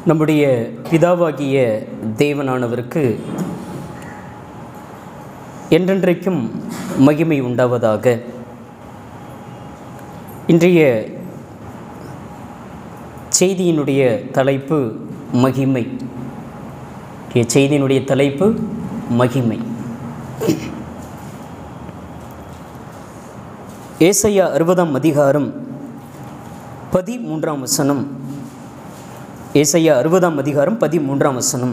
நம்முடைய பிதாவாகிய தேவனானவருக்கு என்றென்றைக்கும் மகிமை உண்டாவதாக இன்றைய செய்தியினுடைய தலைப்பு மகிமை இன்றைய செய்தியினுடைய தலைப்பு மகிமை ஏசையா அறுபதாம் அதிகாரம் பதிமூன்றாம் வசனம் ஏசையா அறுபதாம் அதிகாரம் பதிமூன்றாம் வசனம்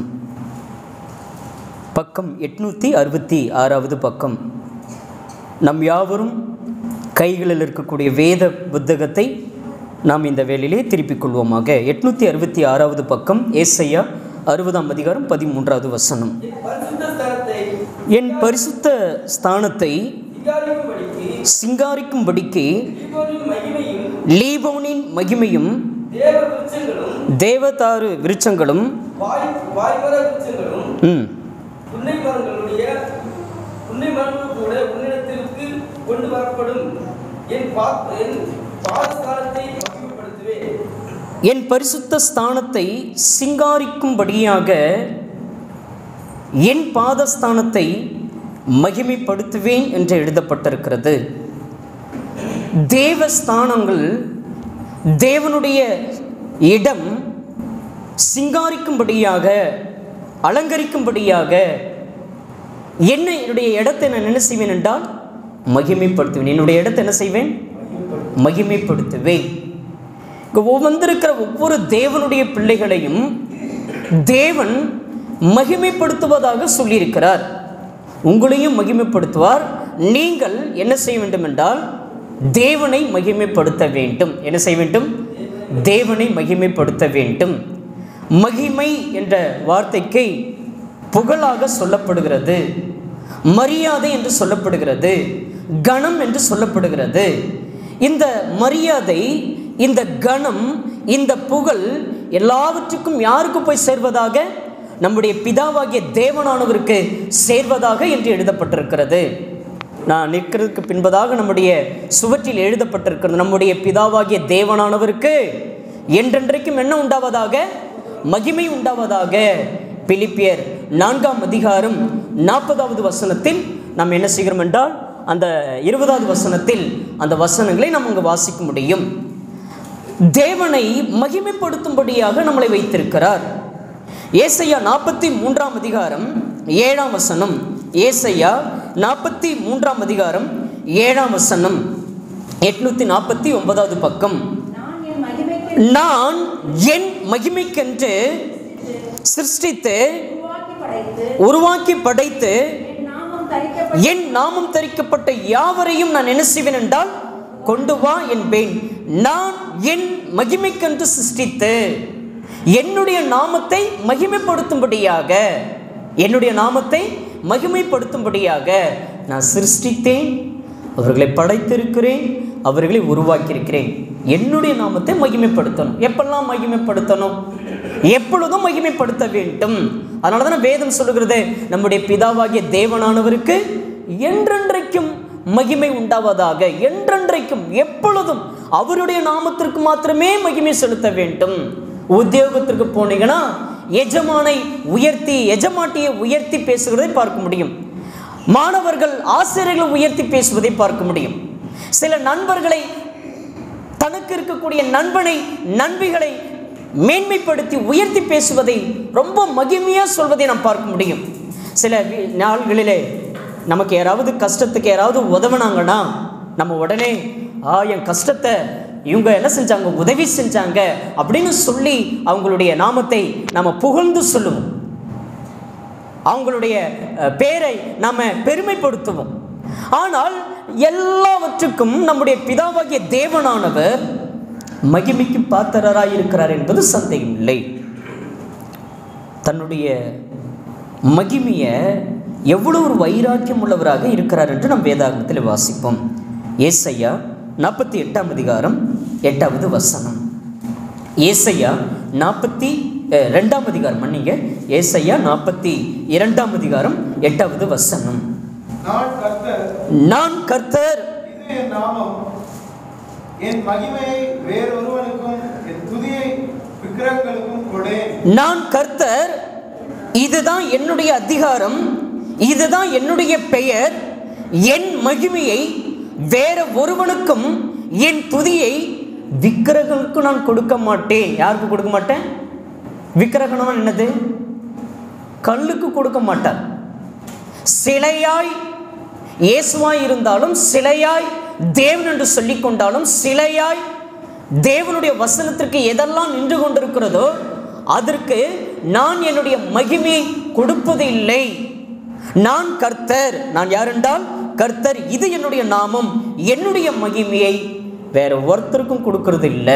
பக்கம் எட்நூற்றி அறுபத்தி ஆறாவது பக்கம் நம் யாவரும் கைகளில் இருக்கக்கூடிய வேத புத்தகத்தை நாம் இந்த வேளையிலே திருப்பிக் கொள்வோமாக எட்நூற்றி அறுபத்தி ஆறாவது பக்கம் ஏசையா அறுபதாம் அதிகாரம் பதிமூன்றாவது வசனம் பரிசுத்த ஸ்தலத்தை என் பரிசுத்த ஸ்தானத்தை விசாரிக்கும்படிக்கு சிங்காரிக்கும்படிக்கு தீபோனின் மகிமையும் லீபோனின் மகிமையும் தேவ விருட்சங்களும் தேவதாரு விருட்சங்களும் வாய் வாய்மர விருட்சங்களும் ம், புன்னை மரங்களுடைய புன்னை மரங்கள் கூட உன்னிடத்திற்கு கொண்டு வரப்படும் என் பா என் பாதஸ்தானத்தை மகிமைப்படுத்துவேன் என் பரிசுத்த ஸ்தானத்தை சிங்காரிக்கும்படியாக என் பாதஸ்தானத்தை மகிமைப்படுத்துவேன் என்று எழுதப்பட்டிருக்கிறது தேவஸ்தானங்கள் தேவனுடைய இடம் சிங்காரிக்கும்படியாக அலங்கரிக்கும்படியாக என்ன என்னுடைய இடத்தை நான் என்ன செய்வேன் என்றால் மகிமைப்படுத்துவேன் என்னுடைய இடத்தை என்ன செய்வேன் மகிமைப்படுத்துவேன் இங்கே வந்திருக்கிற ஒவ்வொரு தேவனுடைய பிள்ளைகளையும் தேவன் மகிமைப்படுத்துவதாக சொல்லியிருக்கிறார் உங்களையும் மகிமைப்படுத்துவார் நீங்கள் என்ன செய்ய வேண்டும் என்றால் தேவனை மகிமைப்படுத்த வேண்டும் என்ன செய்ய வேண்டும் தேவனை மகிமைப்படுத்த வேண்டும் மகிமை என்ற வார்த்தைக்கு புகழாக சொல்லப்படுகிறது மரியாதை என்று சொல்லப்படுகிறது கணம் என்று சொல்லப்படுகிறது இந்த மரியாதை இந்த கணம் இந்த புகழ் எல்லாவற்றுக்கும் யாருக்கு போய் சேர்வதாக நம்முடைய பிதாவாகிய தேவனானவருக்கு சேர்வதாக என்று எழுதப்பட்டிருக்கிறது நான் நிற்கிறதுக்கு பின்பதாக நம்முடைய சுவற்றில் எழுதப்பட்டிருக்கிறது நம்முடைய பிதாவாகிய தேவனானவருக்கு என்றென்றைக்கும் என்ன உண்டாவதாக மகிமை உண்டாவதாக பிலிப்பியர் நான்காம் அதிகாரம் நாற்பதாவது வசனத்தில் நாம் என்ன செய்கிறோம் என்றால் அந்த இருபதாவது வசனத்தில் அந்த வசனங்களை நாம் அங்கு வாசிக்க முடியும் தேவனை மகிமைப்படுத்தும்படியாக நம்மளை வைத்திருக்கிறார் ஏசையா நாற்பத்தி மூன்றாம் அதிகாரம் ஏழாம் வசனம் ஏசையா நாற்பத்தி மூன்றாம் அதிகாரம் ஏழாம் வசனம் எட்நூத்தி நாற்பத்தி ஒன்பதாவது பக்கம் நான் என் மகிமைக்கு நான் என் மகிமைக்கென்று சிருஷ்டித்து உருவாக்கி படைத்து உருவாக்கி படைத்து என் நாமம் தரிக்கப்பட்ட என் நாமம் தரிக்கப்பட்ட யாவரையும் நான் என்ன செய்வேன் என்றால் கொண்டு வா என்பேன் நான் என் மகிமைக்கென்று சிருஷ்டித்து என்னுடைய நாமத்தை மகிமைப்படுத்தும்படியாக என்னுடைய நாமத்தை மகிமைப்படுத்தும்படியாக நான் சிருஷ்டித்தேன் அவர்களை படைத்திருக்கிறேன் அவர்களை உருவாக்கியிருக்கிறேன் என்னுடைய நாமத்தை மகிமைப்படுத்தணும் எப்பெல்லாம் மகிமைப்படுத்தணும் எப்பொழுதும் மகிமைப்படுத்த வேண்டும் அதனால தான் வேதம் சொல்லுகிறது நம்முடைய பிதாவாகிய தேவனானவருக்கு என்றென்றைக்கும் மகிமை உண்டாவதாக என்றென்றைக்கும் எப்பொழுதும் அவருடைய நாமத்திற்கு மாத்திரமே மகிமை செலுத்த வேண்டும் உத்தியோகத்திற்கு போனீங்கன்னா எஜமானை உயர்த்தி எஜமாட்டியை உயர்த்தி பேசுகிறதை பார்க்க முடியும் மாணவர்கள் ஆசிரியர்களை உயர்த்தி பேசுவதை பார்க்க முடியும் சில நண்பர்களை தனக்கு இருக்கக்கூடிய நண்பனை நண்பிகளை மேன்மைப்படுத்தி உயர்த்தி பேசுவதை ரொம்ப மகிமையாக சொல்வதை நாம் பார்க்க முடியும் சில வி- நாள்களிலே நமக்கு யாராவது கஷ்டத்துக்கு யாராவது உதவுனாங்கன்னா நம்ம உடனே ஆ என் கஷ்டத்தை இவங்க என்ன செஞ்சாங்க உதவி செஞ்சாங்க அப்படின்னு சொல்லி அவங்களுடைய நாமத்தை நம்ம புகழ்ந்து சொல்லுவோம் அவங்களுடைய அஹ், பேரை நாம் பெருமைப்படுத்துவோம் ஆனால் எல்லாவற்றுக்கும் நம்முடைய பிதாவாகிய தேவனானவர் மகிமைக்கு பாத்திரராய் இருக்கிறார் என்பது சந்தேகம் இல்லை தன்னுடைய மகிமையை எவ்வளவு ஒரு வைராக்கியம் உள்ளவராக இருக்கிறார் என்று நம் வேதாகமத்தில் வாசிப்போம் ஏசையா நாற்பத்தி எட்டாம் அதிகாரம் எட்டாவது வசனம் ஏசையா நாற்பத்தி அஹ், ரெண்டாம் அதிகாரம் மன்னிங்க ஏசையா நாற்பத்தி இரண்டாம் அதிகாரம் எட்டாவது வசனம் நான் கர்த்தர் நான் கர்த்தர் இது என் நாமம் என் மகிமையை வேறொருவனுக்கும் என் துதியை விக்கிரகங்களுக்கும் கொடேன் நான் கர்த்தர் இதுதான் என்னுடைய அதிகாரம் இதுதான் என்னுடைய பெயர் என் மகிமையை வேற ஒருவனுக்கும் என் துதியை விக்கிரகங்களுக்கு நான் கொடுக்க மாட்டேன் யாருக்கு கொடுக்க மாட்டேன் விக்கிரகம்னா என்னது கல்லுக்கு கொடுக்க மாட்டார் சிலையாய் இயேசுவாய் இருந்தாலும் சிலையாய் தேவன் என்று சொல்லிக் கொண்டாலும் சிலையாய் தேவனுடைய வசனத்திற்கு எதெல்லாம் நின்று கொண்டிருக்கிறதோ அதற்கு நான் என்னுடைய மகிமையை கொடுப்பது இல்லை நான் கர்த்தர் நான் யார் என்றால் கர்த்தர் இது என்னுடைய நாமம் என்னுடைய மகிமையை வேற ஒருத்தருக்கும் கொடுக்கறது இல்லை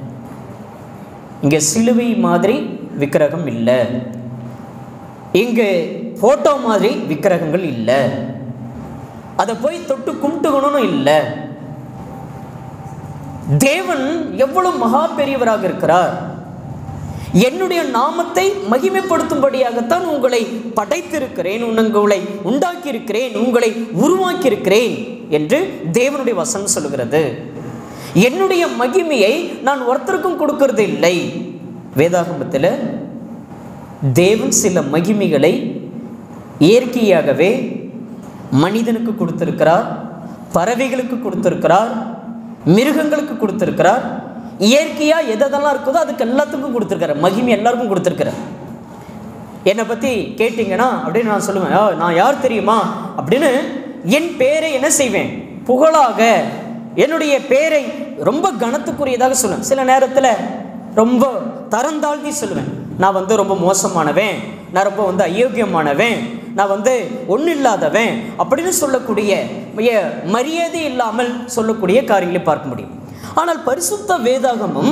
இங்கே சிலுவை மாதிரி விக்கிரகம் இல்லை இங்கு போட்டோ மாதிரி விக்கிரகங்கள் இல்லை அதை போய் தொட்டு கும்பிட்டுக்கணும்னு இல்லை தேவன் எவ்வளவு மகா பெரியவராக இருக்கிறார் என்னுடைய நாமத்தை மகிமைப்படுத்தும்படியாகத்தான் உங்களை படைத்திருக்கிறேன் உங்களை உண்டாக்கியிருக்கிறேன் உங்களை உருவாக்கியிருக்கிறேன் என்று தேவனுடைய வசனம் சொல்கிறது என்னுடைய மகிமையை நான் ஒருத்தருக்கும் கொடுக்கறது இல்லை வேதாகமத்தில் தேவன் சில மகிமைகளை இயற்கையாகவே மனிதனுக்கு கொடுத்திருக்கிறார் பறவைகளுக்கு கொடுத்திருக்கிறார் மிருகங்களுக்கு கொடுத்திருக்கிறார் இயற்கையாக எதெல்லாம் இருக்குதோ அதுக்கு எல்லாத்துக்கும் கொடுத்துருக்காரு மகிமை எல்லாருக்கும் கொடுத்துருக்கிறார் என்னை பற்றி கேட்டிங்கன்னா அப்படின்னு நான் சொல்லுவேன் "ஆ, நான் யார் தெரியுமா அப்படின்னு என் பேரை என்ன செய்வேன் புகழாக என்னுடைய பேரை ரொம்ப கனத்துக்குரியதாக சொல்லுவேன் சில நேரத்தில் ரொம்ப தரந்தாழ்த்தி சொல்லுவேன் நான் வந்து ரொம்ப மோசமானவன் நான் ரொம்ப வந்து அயோக்கியமானவன் நான் வந்து ஒன்றும் இல்லாதவன் அப்படின்னு சொல்லக்கூடிய மிக மரியாதை இல்லாமல் சொல்லக்கூடிய காரியங்களை பார்க்க முடியும் ஆனால் பரிசுத்த வேதாகமும்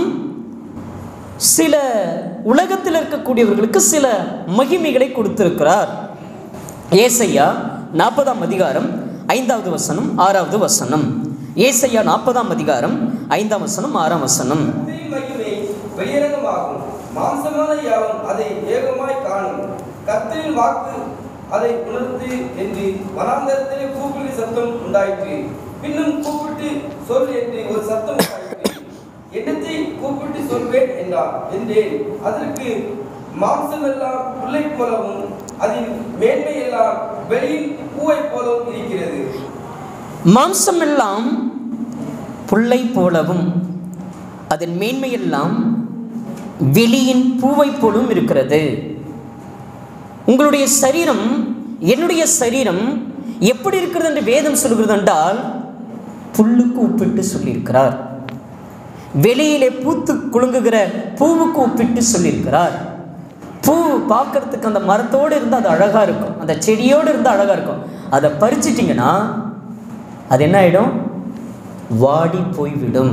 சில உலகத்தில் இருக்கக்கூடியவர்களுக்கு சில மகிமைகளை கொடுத்திருக்கிறார் ஏசையா நாற்பதாம் அதிகாரம் ஐந்தாவது வசனம் ஆறாவது வசனம் ஏசையா நாற்பதாம் அதிகாரம் ஐந்தாம் வசனம் ஆறாம் வசனம் கர்த்தரின் மகிமை வெளியரங்கமாகும் மாம்சமான யாவும் அதை ஏகமாய் காணும் கர்த்தரின் வாக்கு அதை உணர்த்து என்று வனாந்தரத்திலே கூப்பிடு சத்தம் உண்டாயிற்று பின்னும் கூப்பிட்டு சொல் என்று ஒரு சத்தம் உண்டாயிற்று என்னத்தை கூப்பிட்டு சொல்வேன் என்றார் என்றேன் அதற்கு மாம்சமெல்லாம் புல்லை போலவும் அதின் மேன்மை எல்லாம் வெளியின் பூவை போலவும் இருக்கிறது மாம்சமெல்லாம் புல்லை போலவும் அதன் மேன்மையெல்லாம் வெளியின் பூவை போலும் இருக்கிறது உங்களுடைய சரீரம் என்னுடைய சரீரம் எப்படி இருக்கிறது என்று வேதம் சொல்கிறது என்றால் புல்லுக்கு ஒப்பிட்டு சொல்லியிருக்கிறார் வெளியிலே பூத்து குலுங்குகிற பூவுக்கு ஒப்பிட்டு சொல்லியிருக்கிறார் பூ பார்க்கறதுக்கு அந்த மரத்தோடு இருந்து அது அழகாக இருக்கும் அந்த செடியோடு இருந்து அழகாக இருக்கும் அதை பறிச்சிட்டிங்கன்னா அது என்ன ஆகிடும் வாடி போய்விடும்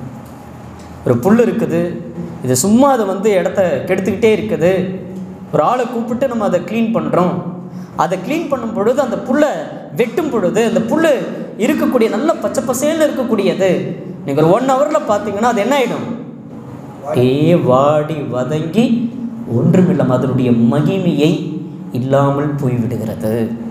ஒரு புல் இருக்குது இது சும்மா அதை வந்து இடத்த கெடுத்துக்கிட்டே இருக்குது ஒரு ஆளை கூப்பிட்டு நம்ம அதை க்ளீன் பண்ணுறோம் அதை க்ளீன் பண்ணும் பொழுது அந்த புல்லை வெட்டும் பொழுது அந்த புல் இருக்கக்கூடிய நல்ல பச்சை பசேல்னு இருக்கக்கூடியது நீங்கள் ஒரு ஒன் ஹவரில் பார்த்தீங்கன்னா அது என்ன ஆகிடும் ஏ வாடி வதங்கி ஒன்றுமில்லாம அதனுடைய மகிமையை இல்லாமல் போய்விடுகிறது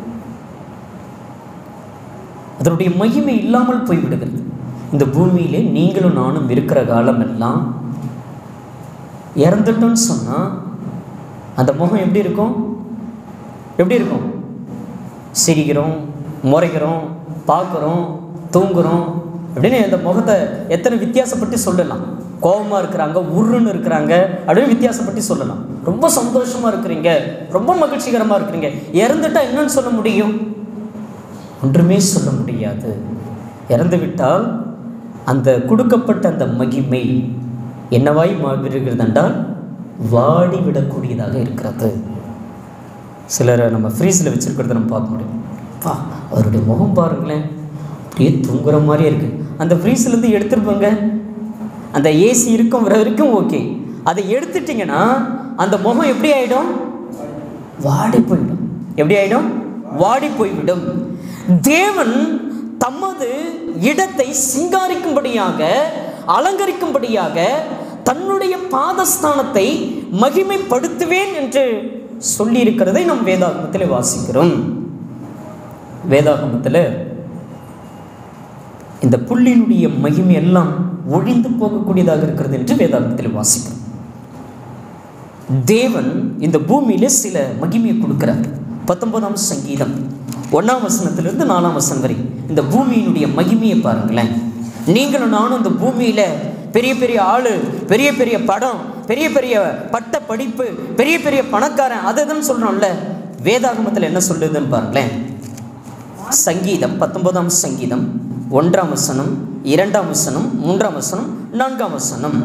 அதனுடைய மகிமை இல்லாமல் போய்விடுகிறது இந்த பூமியிலே நீங்களும் நானும் இருக்கிற காலம் எல்லாம் இறந்துட்டோன்னு சொன்னால் அந்த முகம் எப்படி இருக்கும் எப்படி இருக்கும் சிரிக்கிறோம் முறைக்கிறோம் பார்க்குறோம் தூங்குறோம் அப்படின்னு அந்த முகத்தை எத்தனை வித்தியாசப்பட்டு சொல்லலாம் கோபமாக இருக்கிறாங்க உருன்னு இருக்கிறாங்க அப்படின்னு வித்தியாசப்பட்டு சொல்லலாம் ரொம்ப சந்தோஷமாக இருக்கிறீங்க ரொம்ப மகிழ்ச்சிகரமாக இருக்கிறீங்க இறந்துட்டா என்னன்னு சொல்ல முடியும் ஒன்றுமே சொல்ல முடியாது இறந்து விட்டால் அந்த கொடுக்கப்பட்ட அந்த மகிமை என்னவாய் மாறுகிறது என்றால் வாடி விடக்கூடியதாக இருக்கிறது சிலரை நம்ம ஃப்ரீஸில் வச்சுருக்கிறத நம்ம பார்க்க முடியும் பா அவருடைய முகம் பாருங்களேன் அப்படியே தூங்குற மாதிரியே இருக்குது அந்த ஃப்ரீஸ்லேருந்து எடுத்துருப்பாங்க அந்த ஏசி இருக்கும் வர வரைக்கும் ஓகே அதை எடுத்துட்டிங்கன்னா அந்த முகம் எப்படி ஆகிடும் வாடி போய்விடும் எப்படி ஆயிடும் வாடி போய்விடும் தேவன் தமது இடத்தை சிங்காரிக்கும்படியாக அலங்கரிக்கும்படியாக தன்னுடைய பாதஸ்தானத்தை மகிமைப்படுத்துவேன் என்று சொல்லியிருக்கிறதை நாம் வேதாகமத்தில் வாசிக்கிறோம் வேதாகமத்தில் இந்த புல்லினுடைய மகிமை எல்லாம் ஒழிந்து போகக்கூடியதாக இருக்கிறது என்று வேதாகமத்தில் வாசிக்கிறோம் தேவன் இந்த பூமியில சில மகிமையை கொடுக்கிறார் பத்தொன்பதாம் சங்கீதம் ஒன்றாம் வசனத்திலிருந்து நாலாம் வசனம் வரை இந்த பூமியினுடைய மகிமையை பாருங்களேன் நீங்களும் நானும் இந்த பூமியில பெரிய பெரிய ஆளு பெரிய பெரிய படம் பெரிய பெரிய பட்ட படிப்பு பெரிய பெரிய பணக்காரன் அதை தான் சொல்றோம்ல வேதாகமத்தில் என்ன சொல்லுதுன்னு பாருங்களேன் சங்கீதம் பத்தொன்பதாம் சங்கீதம் ஒன்றாம் வசனம் இரண்டாம் வசனம் மூன்றாம் வசனம் நான்காம் வசனம்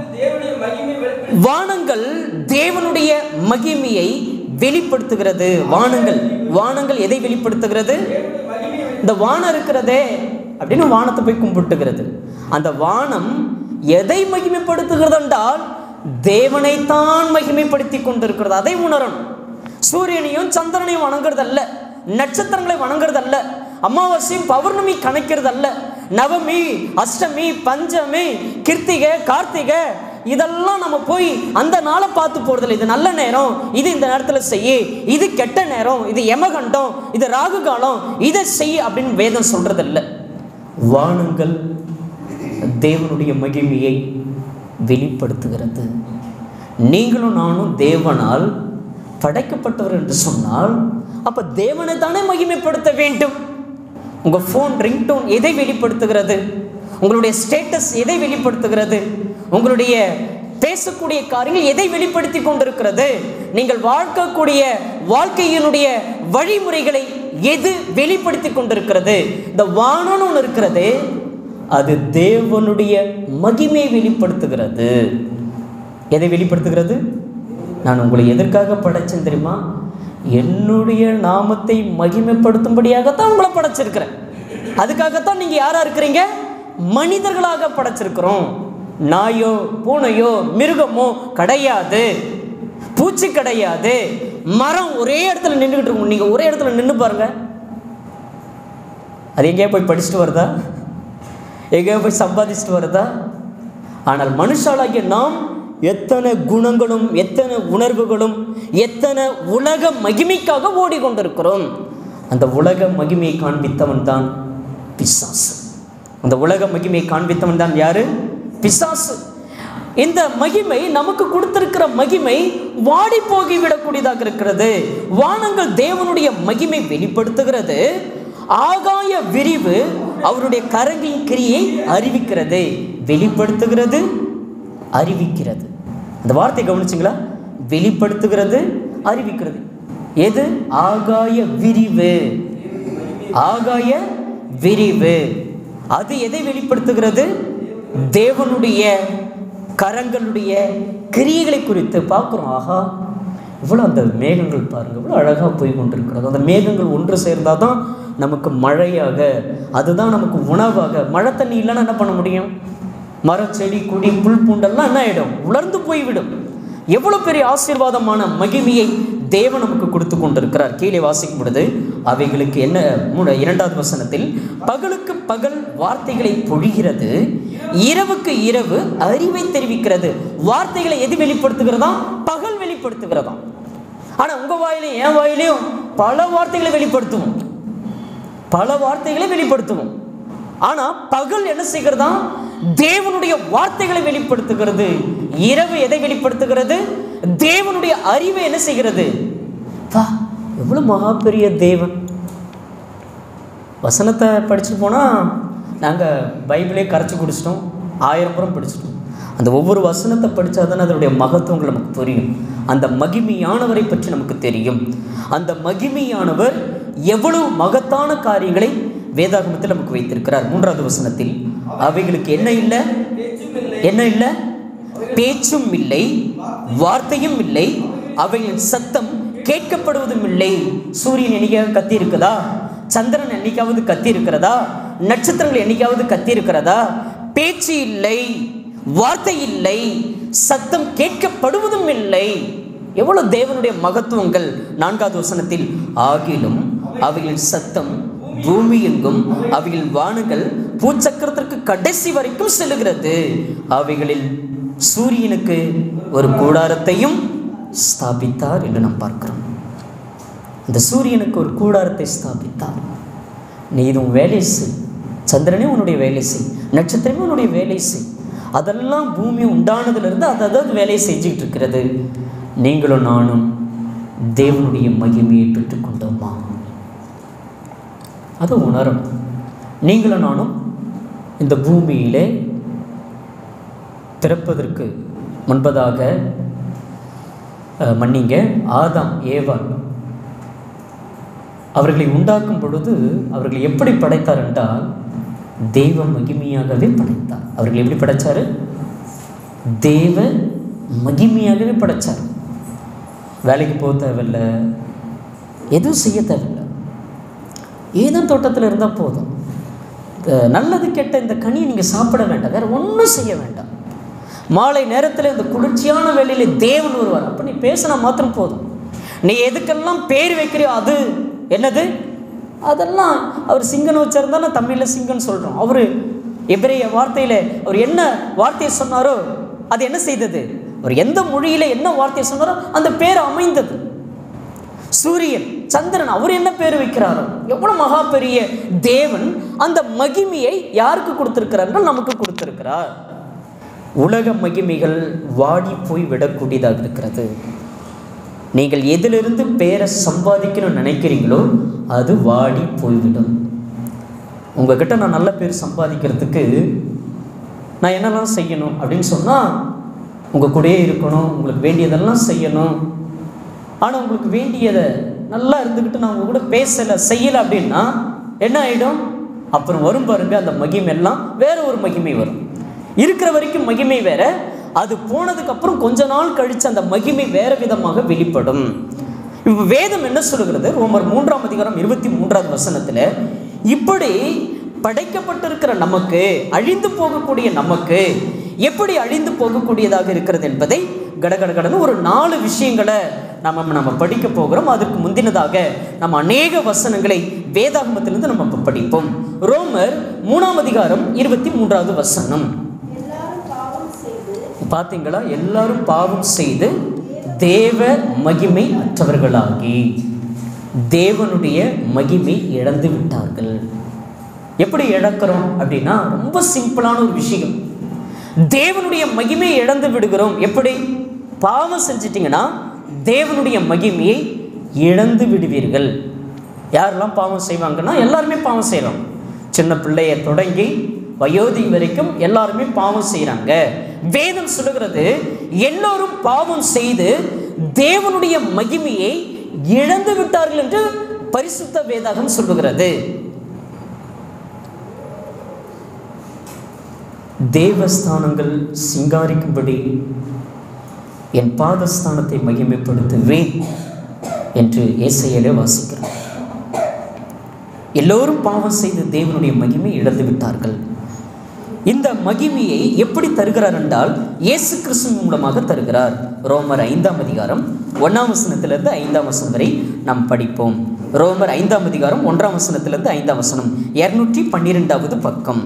வானங்கள் தேவனுடைய மகிமையை வானங்கள் தேவனுடைய மகிமையை வெளிப்படுத்தும் வெளிப்படுத்துகிறது வானங்கள் வானங்கள் எதை வெளிப்படுத்துகிறது தேவனுடைய மகிமையை இந்த வானம் இருக்கிறதே அப்படின்னு வானத்தை போய் கும்பிட்டுகிறது அந்த வானம் எதை மகிமைப்படுத்துகிறது என்றால் தேவனைத்தான் மகிமைப்படுத்தி கொண்டிருக்கிறது அதை உணரணும் சூரியனையும் சந்திரனையும் வணங்குறதல்ல நட்சத்திரங்களை வணங்குறதல்ல அமாவாசையும் பௌர்ணமி கணக்கிறதல்ல நவமி அஷ்டமி பஞ்சமி கிருத்திகை கார்த்திகை இதெல்லாம் நம்ம போய் அந்த நாளை பார்த்து போறதில்ல இது நல்ல நேரம் இது இந்த நேரத்தில் செய்ய இது கெட்ட நேரம் இது யமகண்டம் இது ராகு காலம் இதை செய் அப்படின்னு வேதம் சொல்றதில்ல வானங்கள் தேவனுடைய மகிமையை வெளிப்படுத்துகிறது நீங்களும் நானும் தேவனால் படைக்கப்பட்டவர் என்று சொன்னால் அப்ப தேவனை தானே மகிமைப்படுத்த வேண்டும் உங்க ஃபோன் ரிங்டோன் எதை வெளிப்படுத்துகிறது உங்களுடைய ஸ்டேட்டஸ் எதை வெளிப்படுத்துகிறது உங்களுடைய பேசக்கூடிய காரியங்கள் எதை வெளிப்படுத்தி கொண்டிருக்கிறது நீங்கள் வாழ்க்கக்கூடிய வாழ்க்கையினுடைய வழிமுறைகளை எது வெளிப்படுத்தி கொண்டிருக்கிறது இந்த வானம்னு ஒன்று இருக்கிறது அது தேவனுடைய மகிமையை வெளிப்படுத்துகிறது எதை வெளிப்படுத்துகிறது நான் உங்களை எதற்காக படைச்சேன் தெரியுமா என்னுடைய நாமத்தை மகிமைப்படுத்தும்படியாகத்தான் உங்களை படைச்சிருக்கிறேன் அதுக்காகத்தான் நீங்க யாரா இருக்கிறீங்க மனிதர்களாக படைச்சிருக்கிறோம் நாயோ பூனையோ மிருகமோ கிடையாது பூச்சி கிடையாது மரம் ஒரே இடத்துல நின்றுக்கிட்டு இருக்கும் நீங்க ஒரே இடத்துல நின்று பாருங்க அது எங்கேயா போய் படிச்சுட்டு வருதா எங்கேயோ போய் சம்பாதிச்சுட்டு வருதா ஆனால் மனுஷாளாகிய நாம் எத்தனை குணங்களும் எத்தனை உணர்வுகளும் எத்தனை உலக மகிமைக்காக ஓடிக்கொண்டிருக்கிறோம் அந்த உலக மகிமையை காண்பித்தவன் தான் பிசாசு அந்த உலக மகிமையை காண்பித்தவன் தான் யாரு பிசாசு இந்த மகிமை நமக்கு கொடுத்திருக்கிற மகிமை வாடி போகி விடக்கூடியதாக இருக்கிறது வானங்கள் தேவனுடைய மகிமை வெளிப்படுத்துகிறது ஆகாய விரிவு அவருடைய கரங்களின் கிரியை அறிவிக்கிறது வெளிப்படுத்துகிறது அறிவிக்கிறது அந்த வார்த்தை கவனிச்சிங்களா வெளிப்படுத்துகிறது அறிவிக்கிறது எது ஆகாய விரிவு ஆகாய விரிவு அது எதை வெளிப்படுத்துகிறது தேவனுடைய கரங்களுடைய கிரியைகளை குறித்து பார்க்குறோம் ஆஹா இவ்வளோ அந்த மேகங்கள் பாருங்கள் இவ்வளோ அழகாக போய் கொண்டிருக்கிறது அந்த மேகங்கள் ஒன்று சேர்ந்தால் தான் நமக்கு மழையாக அதுதான் நமக்கு உணவாக மழை தண்ணி இல்லைன்னா என்ன பண்ண முடியும் மரம் செடி கொடி புல் பூண்டெல்லாம் என்ன ஆகிடும் உலர்ந்து போய்விடும் எவ்வளோ பெரிய ஆசீர்வாதமான மகிமையை தேவன் நமக்கு கொடுத்து கொண்டிருக்கிறார் கீழே வாசிக்கும் பொழுது அவைகளுக்கு என்ன மூட இரண்டாவது வசனத்தில் பகலுக்கு பகல் வார்த்தைகளை பொழிகிறது இரவுக்கு இரவு அறிவை தெரிவிக்கிறது வார்த்தைகளை எது வெளிப்படுத்துகிறதா பகல் வெளிப்படுத்துகிறதாம் ஆனால் உங்கள் வாயிலையும் என் வாயிலையும் பல வார்த்தைகளை வெளிப்படுத்துவோம் பல வார்த்தைகளை வெளிப்படுத்துவோம் ஆனால் பகல் என்ன செய்கிறதா தேவனுடைய வார்த்தைகளை வெளிப்படுத்துகிறது இரவு எதை வெளிப்படுத்துகிறது தேவனுடைய அறிவை என்ன செய்கிறது வா எவ்வளோ மகா பெரிய தேவன் வசனத்தை படிச்சுட்டு போனால் நாங்கள் பைபிளே கரைச்சி குடிச்சிட்டோம் ஆயிரம் புறம் படிச்சிட்டோம் அந்த ஒவ்வொரு வசனத்தை படித்தா தானே அதனுடைய மகத்துவங்கள் நமக்கு புரியும் அந்த மகிமையானவரை பற்றி நமக்கு தெரியும் அந்த மகிமையானவர் எவ்வளவு மகத்தான காரியங்களை வேதாகமத்தில் நமக்கு வைத்திருக்கிறார் மூன்றாவது வசனத்தில் அவைகளுக்கு என்ன இல்லை பேச்சும் இல்லை என்ன இல்லை பேச்சும் இல்லை வார்த்தையும் இல்லை அவைகளின் சத்தம் கேட்கப்படுவதும் இல்லை சூரியன் என்னைக்காவது கத்தி இருக்குதா சந்திரன் என்னைக்காவது கத்தி இருக்கிறதா நட்சத்திரங்கள் என்னைக்காவது கத்தி இருக்கிறதா பேச்சு இல்லை வார்த்தை இல்லை சத்தம் கேட்கப்படுவதும் இல்லை எவ்வளவு தேவனுடைய மகத்துவங்கள் நான்காவது வசனத்தில் ஆகிலும் அவைகளின் சத்தம் பூமி எங்கும் அவைகளின் வானங்கள் பூச்சக்கரத்திற்கு கடைசி வரைக்கும் செல்லுகிறது அவைகளில் சூரியனுக்கு ஒரு கூடாரத்தையும் ஸ்தாபித்தார் என்று நாம் பார்க்கிறோம் அந்த சூரியனுக்கு ஒரு கூடாரத்தை ஸ்தாபித்தார் நீ இது உன் வேலை செய் சந்திரனே உன்னுடைய வேலை செய் நட்சத்திரமே உன்னுடைய வேலை செய் அதெல்லாம் பூமி உண்டானதுலேருந்து அது அதாவது வேலையை செஞ்சுக்கிட்டு இருக்கிறது நீங்களும் நானும் தேவனுடைய மகிமையை பெற்றுக்கொண்டோமா அதை உணரணும் நீங்களும் நானும் இந்த பூமியிலே பிறப்பதற்கு முன்பதாக அஹ், மன்னிங்க ஆதாம் ஏவாள் அவர்களை உண்டாக்கும் பொழுது அவர்களை எப்படி படைத்தார் என்றால் தெய்வ மகிமையாகவே படைத்தார் அவர்களை எப்படி படைச்சாரு தேவ மகிமையாகவே படைச்சார் வேலைக்கு போக தேவையில்ல எதுவும் செய்ய தேவையில்லை ஏதோ தோட்டத்தில் இருந்தால் போதும் அஹ் நல்லது கெட்ட இந்த கனியை நீங்கள் சாப்பிட வேண்டாம் வேறு ஒன்றும் செய்ய வேண்டாம் மாலை நேரத்தில் இந்த குளிர்ச்சியான வேளையில தேவன் வருவார் அப்போ நீ பேசினா மாத்திரம் போதும் நீ எதுக்கெல்லாம் பேர் வைக்கிறியோ அது என்னது அதெல்லாம் அவர் சிங்கன் வச்சிருந்தா நான் தமிழில் சிங்கன் சொல்கிறோம் அவர் எபிரேய வார்த்தையில் அவர் என்ன வார்த்தையை சொன்னாரோ அது என்ன செய்தது அவர் எந்த மொழியில என்ன வார்த்தையை சொன்னாரோ அந்த பேர் அமைந்தது சூரியன் சந்திரன் அவர் என்ன பேர் வைக்கிறாரோ எவ்வளவு மகா பெரிய தேவன் அந்த மகிமையை யாருக்கு கொடுத்திருக்கிறார்கள் நமக்கு கொடுத்திருக்கிறார் உலக மகிமைகள் வாடி போய் விடக்கூடியதாக இருக்கிறது நீங்கள் எதிலிருந்து பேரை சம்பாதிக்கணும்னு நினைக்கிறீங்களோ அது வாடி போய்விடும் உங்ககிட்ட நான் நல்ல பேர் சம்பாதிக்கிறதுக்கு நான் என்னெல்லாம் செய்யணும் அப்படின்னு சொன்னால் உங்கள் கூடயே இருக்கணும் உங்களுக்கு வேண்டியதெல்லாம் செய்யணும் ஆனால் உங்களுக்கு வேண்டியதை நல்லா இருந்துக்கிட்டு நான் உங்க கூட பேசலை செய்யலை அப்படின்னா என்ன ஆகிடும் அப்புறம் வரும் பாருங்க அந்த மகிமை எல்லாம் வேற ஒரு மகிமை வரும் இருக்கிற வரைக்கும் மகிமை வேற அது போனதுக்கு அப்புறம் கொஞ்ச நாள் கழிச்சு அந்த மகிமை வேற விதமாக வெளிப்படும் இப்போ வேதம் என்ன சொல்லுகிறது ரோமர் மூன்றாம் அதிகாரம் இருபத்தி மூன்றாவது வசனத்தில் இப்படி படைக்கப்பட்டிருக்கிற நமக்கு அழிந்து போகக்கூடிய நமக்கு எப்படி அழிந்து போகக்கூடியதாக இருக்கிறது என்பதை கடகடகடன்னு ஒரு நாலு விஷயங்களை நம்ம நம்ம படிக்க போகிறோம் அதற்கு முந்தினதாக நம்ம அநேக வசனங்களை வேதாகமத்திலிருந்து நம்ம இப்ப படிப்போம் ரோமர் மூணாம் அதிகாரம் இருபத்தி மூன்றாவது வசனம் எல்லாரும் பாவம் செய்து பார்த்தீங்களா எல்லாரும் பாவம் செய்து தேவ மகிமை அற்றவர்களாகி தேவனுடைய மகிமை இழந்து விட்டார்கள் எப்படி இழக்கிறோம் அப்படின்னா ரொம்ப சிம்பிளான ஒரு விஷயம் தேவனுடைய மகிமையை இழந்து விடுகிறோம் எப்படி பாவம் செஞ்சிட்டிங்கன்னா தேவனுடைய மகிமையை இழந்து விடுவீர்கள் யாரெல்லாம் பாவம் செய்வாங்கன்னா எல்லாருமே பாவம் செய்கிறோம் சின்ன பிள்ளைய தொடங்கி வயோதி வரைக்கும் எல்லாருமே பாவம் செய்கிறாங்க வேதம் சொல்லுகிறது எல்லோரும் பாவம் செய்து தேவனுடைய மகிமையை இழந்து விட்டார்கள் என்று பரிசுத்த வேதாகம் சொல்லுகிறது தேவஸ்தானங்கள் சிங்காரிக்கும்படி என் பாதஸ்தானத்தை மகிமைப்படுத்துவேன் என்று ஏசையிலே வாசிக்கிறோம் எல்லோரும் பாவம் செய்து தேவனுடைய மகிமை இழந்து விட்டார்கள் இந்த மகிமையை எப்படி தருகிறார் என்றால் இயேசு கிறிஸ்து மூலமாக தருகிறார் ரோமர் ஐந்தாம் அதிகாரம் ஒன்றாம் வசனத்திலிருந்து ஐந்தாம் வசனம் வரை நாம் படிப்போம் ரோமர் ஐந்தாம் அதிகாரம் ஒன்றாம் வசனத்திலிருந்து ஐந்தாம் வசனம் இரநூற்றி பன்னிரெண்டாவது பக்கம்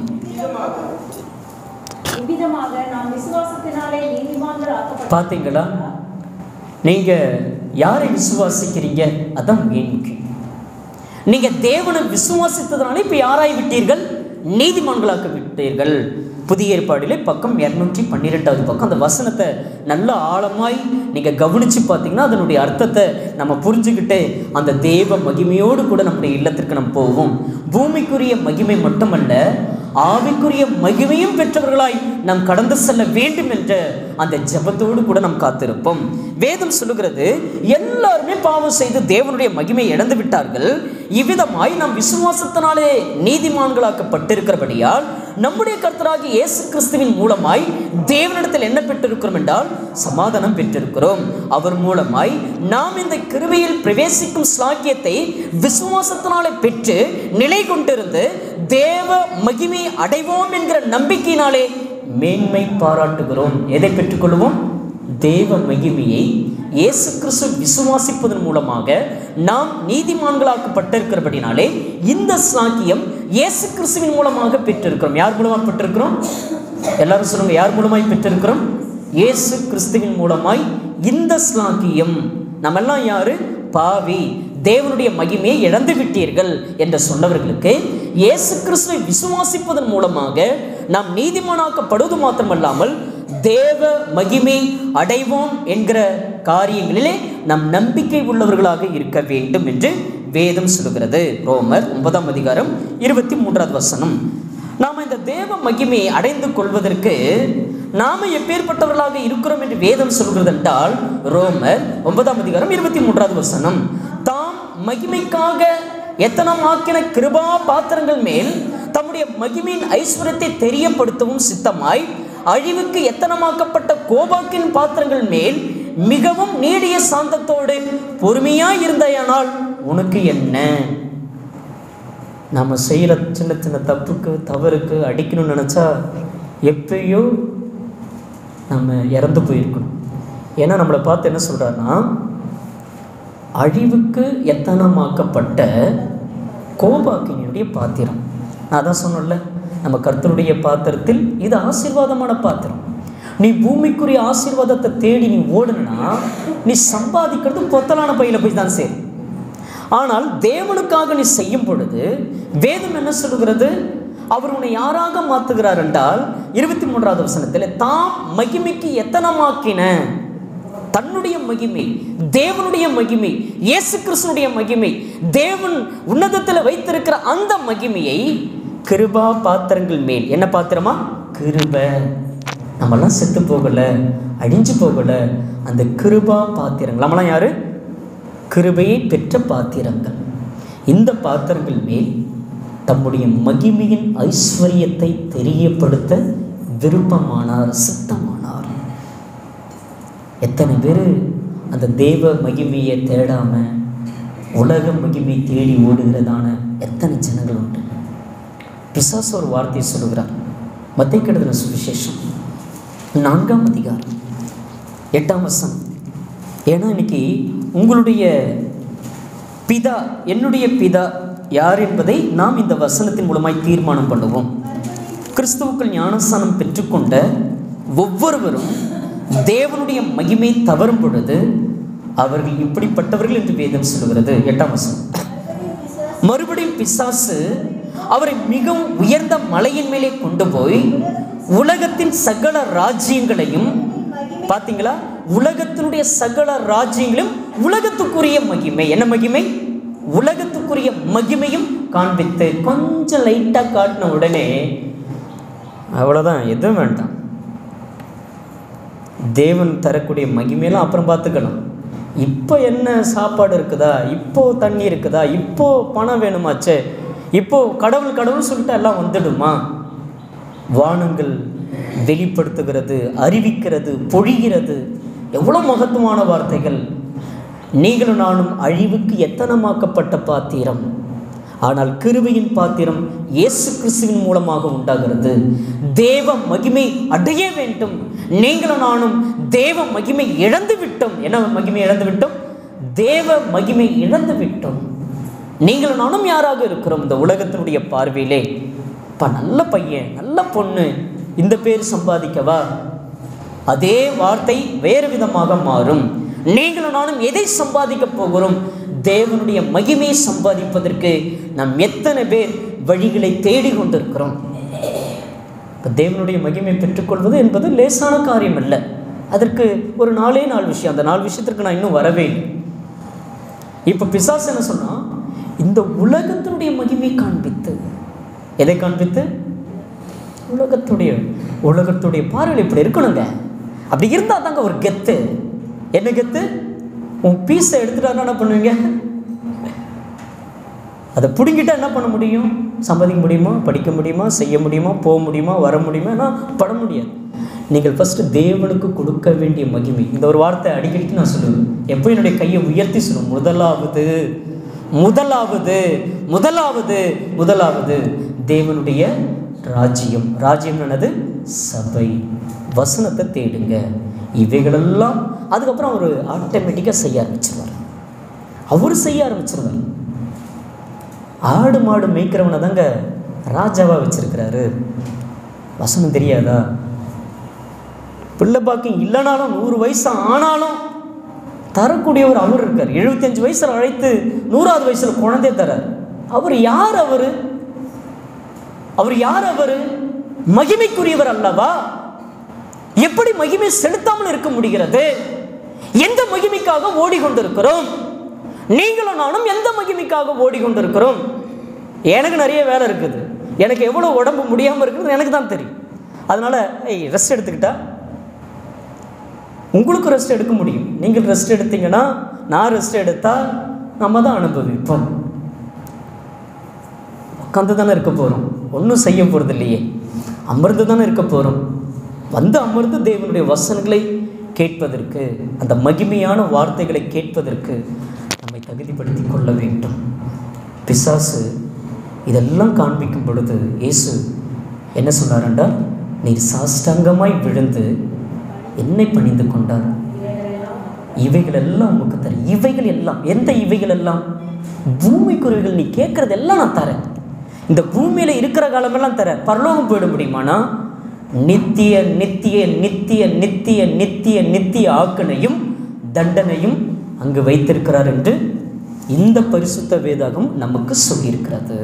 இவ்விதமாக நாம் விசுவாசத்தினாலே நீதிமான்கள் ஆக்கப்பட்டோம் பார்த்தீங்களா நீங்கள் யாரை விசுவாசிக்கிறீங்க அதான் மெயின் முக்கியம் நீங்கள் தேவனை விசுவாசித்ததுனால இப்போ யாராய் விட்டீர்கள் நீதிமான்களாக்க விட்டீர்கள் புதிய ஏற்பாடிலே பக்கம் இரநூற்றி பன்னிரெண்டாவது பக்கம் அந்த வசனத்தை நல்ல ஆழமாய் நீங்கள் கவனித்து பார்த்தீங்கன்னா அதனுடைய அர்த்தத்தை நம்ம புரிஞ்சுக்கிட்டு அந்த தேவ மகிமையோடு கூட நம்முடைய இல்லத்திற்கு நம்ம போவோம் பூமிக்குரிய மகிமை மட்டுமல்ல ஆவிக்குரிய மகிமையும் பெற்றவர்களாய் நாம் கடந்து செல்ல வேண்டும் என்ற அந்த ஜெபத்தோடு கூட நாம் காத்திருப்போம் வேதம் சொல்லுகிறது எல்லாருமே பாவம் செய்து தேவனுடைய மகிமையை இழந்து விட்டார்கள் இவ்விதமாய் நாம் விசுவாசத்தினாலே நீதிமான்களாக்கப்பட்டிருக்கிறபடியால் நம்முடைய கர்த்தராகிய இயேசு கிறிஸ்துவின் மூலமாய் தேவனிடத்தில் என்ன பெற்றிருக்கிறோம் என்றால் சமாதானம் பெற்றிருக்கிறோம் அவர் மூலமாய் நாம் இந்த கிருபையில் பிரவேசிக்கும் ஸ்லாக்கியத்தை விசுவாசத்தினாலே பெற்று நிலை கொண்டிருந்து தேவ மகிமை அடைவோம் என்கிற நம்பிக்கையினாலே மேன்மை பாராட்டுகிறோம் எதை பெற்றுக்கொள்வோம் தேவ மகிமையை இயேசு கிறிஸ்து விசுவாசிப்பதன் மூலமாக நாம் நீதிமான்களாக்கப்பட்டிருக்கிறபடினாலே இந்த சாக்கியம் இயேசு கிறிஸ்துவின் மூலமாக பெற்றிருக்கிறோம் யார் மூலமாக பெற்றிருக்கிறோம் எல்லாரும் சொல்லுங்க யார் மூலமாய் பெற்றிருக்கிறோம் இயேசு கிறிஸ்துவின் மூலமாய் இந்த ஸ்லாக்கியம் நம்மெல்லாம் யாரு பாவி தேவனுடைய மகிமையை இழந்து விட்டீர்கள் என்று சொன்னவர்களுக்கு இயேசு கிறிஸ்துவை விசுவாசிப்பதன் மூலமாக நாம் நீதிமானாக்கப்படுவது மாத்திரமல்லாமல் தேவ மகிமை அடைவோம் என்கிற காரியங்களிலே நாம் நம்பிக்கை உள்ளவர்களாக இருக்க வேண்டும் என்று வேதம் சொல்கிறது ரோமர் ஒன்பதாம் அதிகாரம் இருபத்தி மூன்றாவது வசனம் நாம் இந்த தேவ மகிமையை அடைந்து கொள்வதற்கு நாம எப்பேற்பட்டவர்களாக இருக்கிறோம் என்று வேதம் சொல்கிறது என்றால் ரோமர் ஒன்பதாம் அதிகாரம் இருபத்தி மூன்றாவது வசனம் தாம் மகிமைக்காக எத்தனமாக்கின கிருபா பாத்திரங்கள் மேல் தம்முடைய மகிமையின் ஐஸ்வர்யத்தை தெரியப்படுத்தவும் சித்தமாய் அழிவுக்கு எத்தனமாக்கப்பட்ட கோபாக்கின் பாத்திரங்கள் மேல் மிகவும் நீடிய சாந்தத்தோடு பொறுமையாய் இருந்தாயானால் உனக்கு என்ன நம்ம செய்கிற சின்ன சின்ன தப்புக்கு தவறுக்கு அடிக்கணும்னு நினச்சா எப்பயோ நம்ம இறந்து போயிருக்கணும் ஏன்னா நம்மளை பார்த்து என்ன சொல்கிறாருன்னா அழிவுக்கு எத்தனமாக்கப்பட்ட கோபாக்கினியுடைய பாத்திரம் நான் அதான் சொன்னேன்ல நம்ம கர்த்தருடைய பாத்திரத்தில் இது ஆசீர்வாதமான பாத்திரம் நீ பூமிக்குரிய ஆசீர்வாதத்தை தேடி நீ ஓடுனா நீ சம்பாதிக்கிறது பொத்தலான பையில போய் தான் சேரும் ஆனால் தேவனுக்காக நீ செய்யும் பொழுது வேதம் என்ன சொல்லுகிறது அவர் உன்னை யாராக மாற்றுகிறார் என்றால் இருபத்தி மூன்றாவது வசனத்தில் தாம் மகிமைக்கு எத்தனமாக்கின தன்னுடைய மகிமை தேவனுடைய மகிமை இயேசு கிறிஸ்துனுடைய மகிமை தேவன் உன்னதத்தில் வைத்திருக்கிற அந்த மகிமையை கிருபா பாத்திரங்கள் மேல் என்ன பாத்திரமா கிருப நம்மெல்லாம் செத்து போகல அழிஞ்சு போகல அந்த கிருபா பாத்திரங்கள் நம்மளாம் யாரு கிருபையை பெற்ற பாத்திரங்கள் இந்த பாத்திரங்கள் மேல் தம்முடைய மகிமையின் ஐஸ்வர்யத்தை தெரியப்படுத்த விருப்பமானார் சித்தமானார் எத்தனை பேர் அந்த தெய்வ மகிமையை தேடாம உலக மகிமை தேடி ஓடுகிறதான எத்தனை ஜனங்கள் உண்டு பிசாசு ஒரு வார்த்தையை சொல்லுகிறார் மத்திய கெடுதல சுவிசேஷம் நான்காம் அதிகாரம் எட்டாம் வசனம் ஏன்னா இன்னைக்கு உங்களுடைய பிதா என்னுடைய பிதா யார் என்பதை நாம் இந்த வசனத்தின் மூலமாய் தீர்மானம் பண்ணுவோம் கிறிஸ்துவுக்குள் ஞானஸ்தானம் பெற்றுக்கொண்ட ஒவ்வொருவரும் தேவனுடைய மகிமை தவறும் பொழுது அவர்கள் இப்படிப்பட்டவர்கள் என்று வேதம் சொல்லுகிறது எட்டாம் வசனம் மறுபடியும் பிசாசு அவரை மிகவும் உயர்ந்த மலையின் மேலே கொண்டு போய் உலகத்தின் சகல ராஜ்யங்களையும் பாத்தீங்களா உலகத்தினுடைய சகல ராஜ்யங்களும் உலகத்துக்குரிய மகிமை என்ன மகிமை உலகத்துக்குரிய மகிமையும் காண்பித்து கொஞ்சம் லைட்டாக காட்டின உடனே அவ்வளோதான் எதுவும் வேண்டாம் தேவன் தரக்கூடிய மகிமையெல்லாம் அப்புறம் பார்த்துக்கலாம் இப்போ என்ன சாப்பாடு இருக்குதா இப்போ தண்ணி இருக்குதா இப்போ பணம் வேணுமாச்சே இப்போ கடவுள் கடவுள் சொல்லிட்டு எல்லாம் வந்துடுமா வானங்கள் வெளிப்படுத்துகிறது அறிவிக்கிறது பொழிகிறது எவ்வளோ மகத்துவமான வார்த்தைகள் நீங்களும் நானும் அழிவுக்கு எத்தனமாக்கப்பட்ட பாத்திரம் ஆனால் கிருபையின் பாத்திரம் இயேசு கிறிஸ்துவின் மூலமாக உண்டாகிறது தேவ மகிமை அடைய வேண்டும் நீங்களும் நானும் தேவ மகிமை இழந்து விட்டோம் என்ன மகிமை இழந்து விட்டோம் தேவ மகிமை இழந்து விட்டோம் நீங்களும் நானும் யாராக இருக்கிறோம் இந்த உலகத்தினுடைய பார்வையிலே பா நல்ல பையன் நல்ல பொண்ணு இந்த பேர் சம்பாதிக்கவா அதே வார்த்தை வேறு விதமாக மாறும் நீங்களும் நானும் எதை சம்பாதிக்க போகிறோம் தேவனுடைய மகிமையை சம்பாதிப்பதற்கு நாம் எத்தனை பேர் வழிகளை தேடிக் கொண்டிருக்கிறோம் இப்போ தேவனுடைய மகிமை பெற்றுக்கொள்வது என்பது லேசான காரியம் அல்ல அதற்கு ஒரு நாலே நாலு விஷயம் அந்த நாலு விஷயத்திற்கு நான் இன்னும் வரவே இல்லை இப்போ பிசாசு என்ன சொன்னா இந்த உலகத்தினுடைய மகிமை காண்பித்து எதை காண்பித்து உலகத்துடைய உலகத்துடைய பார்வையில் இப்படி இருக்கணுங்க அப்படி இருந்தால் தாங்க ஒரு கெத்து என்ன கெத்து உன் பீஸை எடுத்துட்டாருன்னா என்ன பண்ணுவீங்க அதை பிடுங்கிட்டா என்ன பண்ண முடியும் சம்பாதிக்க முடியுமா படிக்க முடியுமா செய்ய முடியுமா போக முடியுமா வர முடியுமா ஏன்னா பட முடியாது நீங்கள் ஃபஸ்ட்டு தேவனுக்கு கொடுக்க வேண்டிய மகிமை இந்த ஒரு வார்த்தை அடிக்கடிக்கு நான் சொல்லுவேன் எப்போ என்னுடைய கையை உயர்த்தி சொல்லுவேன் முதலாவது முதலாவது முதலாவது முதலாவது தேவனுடைய ராஜ்யம் ராஜ்யம் என்னது சபை வசனத்தை தேடுங்க இவைகளெல்லாம் அதுக்கப்புறம் அவர் ஆட்டோமேட்டிக்காக செய்ய ஆரம்பிச்சிருவார் அவர் செய்ய ஆரம்பிச்சிருவார் ஆடு மாடு மேய்க்கிறவனை தாங்க ராஜாவாக வச்சிருக்கிறாரு வசனம் தெரியாதா பிள்ளை பாக்கியம் இல்லைனாலும் நூறு வயசு ஆனாலும் தரக்கூடியவர் அவர் இருக்கார் எழுபத்தஞ்சு வயசில் அழைத்து நூறாவது வயசில் குழந்தை தரார் அவர் யார் அவர் அவர் யார் அவர் மகிமைக்குரியவர் அல்லவா எப்படி மகிமை செலுத்தாமல் இருக்க முடிகிறது எந்த மகிமைக்காக ஓடிக்கொண்டிருக்கிறோம் நீங்களும் நானும் எந்த மகிமைக்காக ஓடிக்கொண்டிருக்கிறோம் எனக்கு நிறைய வேலை இருக்குது எனக்கு எவ்வளோ உடம்பு முடியாமல் இருக்குது எனக்கு தான் தெரியும் அதனால் ரெஸ்ட் எடுத்துக்கிட்டா உங்களுக்கு ரெஸ்ட் எடுக்க முடியும் நீங்கள் ரெஸ்ட் எடுத்தீங்கன்னா நான் ரெஸ்ட் எடுத்தால் நம்ம தான் அனுபவிப்போம் உட்காந்து தானே இருக்க போகிறோம் ஒன்றும் செய்ய போகிறது இல்லையே அமர்ந்து தானே இருக்க போகிறோம் வந்து அமர்ந்து தேவனுடைய வசனங்களை கேட்பதற்கு அந்த மகிமையான வார்த்தைகளை கேட்பதற்கு நம்மை தகுதிப்படுத்தி கொள்ள வேண்டும் பிசாசு இதெல்லாம் காண்பிக்கும் பொழுது இயேசு என்ன சொன்னார் என்றால் நீர் சாஷ்டாங்கமாய் விழுந்து என்னை பணிந்து கொண்டார் இவைகள் எல்லாம் உமக்கு தரேன் இவைகள் எல்லாம் எந்த இவைகள் எல்லாம் பூமி குருவிகள் நீ கேட்கறது எல்லாம் நான் தரேன் இந்த பூமியில இருக்கிற காலமெல்லாம் தரேன் பரலோகம் போயிட முடியுமானா நித்திய நித்திய நித்திய நித்திய நித்திய நித்திய ஆக்கனையும் தண்டனையும் அங்கு வைத்திருக்கிறார் என்று இந்த பரிசுத்த வேதாகம் நமக்கு சொல்லியிருக்கிறது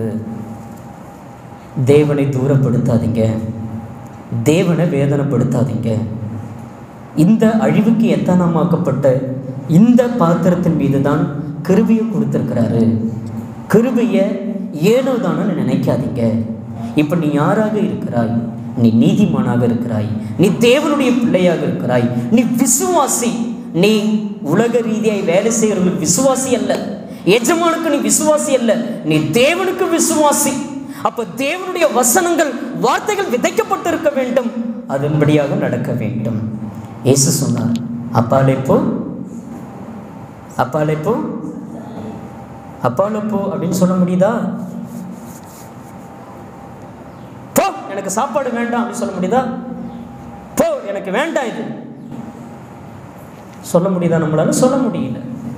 தேவனை தூரப்படுத்தாதீங்க தேவனை வேதனைப்படுத்தாதீங்க இந்த அழிவுக்கு எத்தனமாக்கப்பட்ட இந்த பாத்திரத்தின் மீது தான் கிருபியை கொடுத்துருக்கிறாரு கிருபையை ஏனோ தானு நினைக்காதீங்க இப்போ நீ யாராக இருக்கிறாய் நீ நீதிமானாக இருக்கிறாய் நீ தேவனுடைய பிள்ளையாக இருக்கிறாய் நீ விசுவாசி நீ உலக ரீதியாய் வேலை செய்கிறவங்களுக்கு விசுவாசி அல்ல எஜமானுக்கு நீ விசுவாசி அல்ல நீ தேவனுக்கு விசுவாசி அப்ப தேவனுடைய வசனங்கள் வார்த்தைகள் விதைக்கப்பட்டிருக்க வேண்டும் அதன்படியாக நடக்க வேண்டும் இயேசு சொன்னார் அப்பாலே போ அப்பாலே போ அப்பாலே போ அப்படின்னு சொல்ல முடியுதா போ எனக்கு சாப்பாடு வேண்டாம் அப்படின்னு சொல்ல முடியுதா போ எனக்கு வேண்டாம் இது சொல்ல முடியுதா நம்மளால சொல்ல முடியல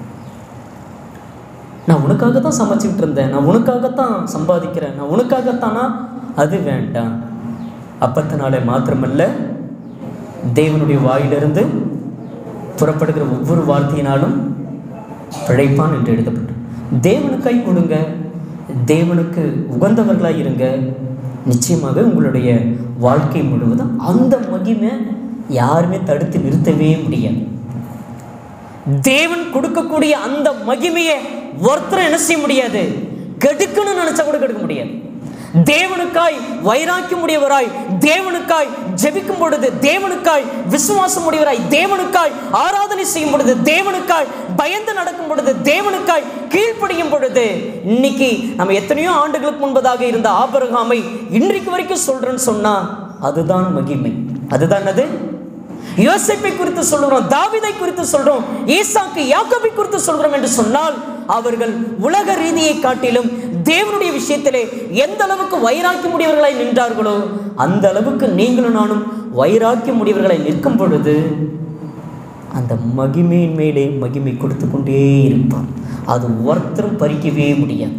நான் உனக்காக தான் சமைச்சிக்கிட்டு இருந்தேன் நான் உனக்காகத்தான் சம்பாதிக்கிறேன் நான் உனக்காகத்தானா அது வேண்டாம் அப்பத்தினாலே மாத்திரமல்ல தேவனுடைய வாயிலிருந்து புறப்படுகிற ஒவ்வொரு வார்த்தையினாலும் பிழைப்பான் என்று எழுதப்பட்டு தேவனுக்காய் கொடுங்க தேவனுக்கு உகந்தவர்களாய் இருங்க நிச்சயமாக உங்களுடைய வாழ்க்கை முழுவதும் அந்த மகிமை யாருமே தடுத்து நிறுத்தவே முடியாது தேவன் கொடுக்கக்கூடிய அந்த மகிமையை ஒருத்தர் என்ன செய்ய முடியாது கெடுக்கணும்னு நினைச்சா கூட கெடுக்க முடியாது தேவனுக்காய் வைராக்கியம் உடையவராய் தேவனுக்காய் ஜெபிக்கும் பொழுது தேவனுக்காய் விசுவாசம் உடையவராய் தேவனுக்காய் ஆராதனை செய்யும் பொழுது தேவனுக்காய் பயந்து நடக்கும் பொழுது தேவனுக்காய் கீழ்ப்படியும் பொழுது இன்னைக்கு நம்ம எத்தனையோ ஆண்டுகளுக்கு முன்பதாக இருந்த ஆபரகாமை இன்றைக்கு வரைக்கும் சொல்றேன்னு சொன்னா அதுதான் மகிமை அதுதான் அது யோசிப்பை குறித்து சொல்கிறோம் தாவிதை குறித்து சொல்றோம் ஈசாக்கு யாக்கோபை குறித்து சொல்கிறோம் என்று சொன்னால் அவர்கள் உலக ரீதியை காட்டிலும் தேவனுடைய விஷயத்திலே எந்த அளவுக்கு வைராக்கியம் உடையவர்களாய் நின்றார்களோ அந்த அளவுக்கு நீங்களும் நானும் வைராக்கியம் உடையவர்களாய் நிற்கும் பொழுது அந்த மகிமையின் மேலே மகிமை கொடுத்து கொண்டே இருப்பான் அது ஒருத்தரும் பறிக்கவே முடியாது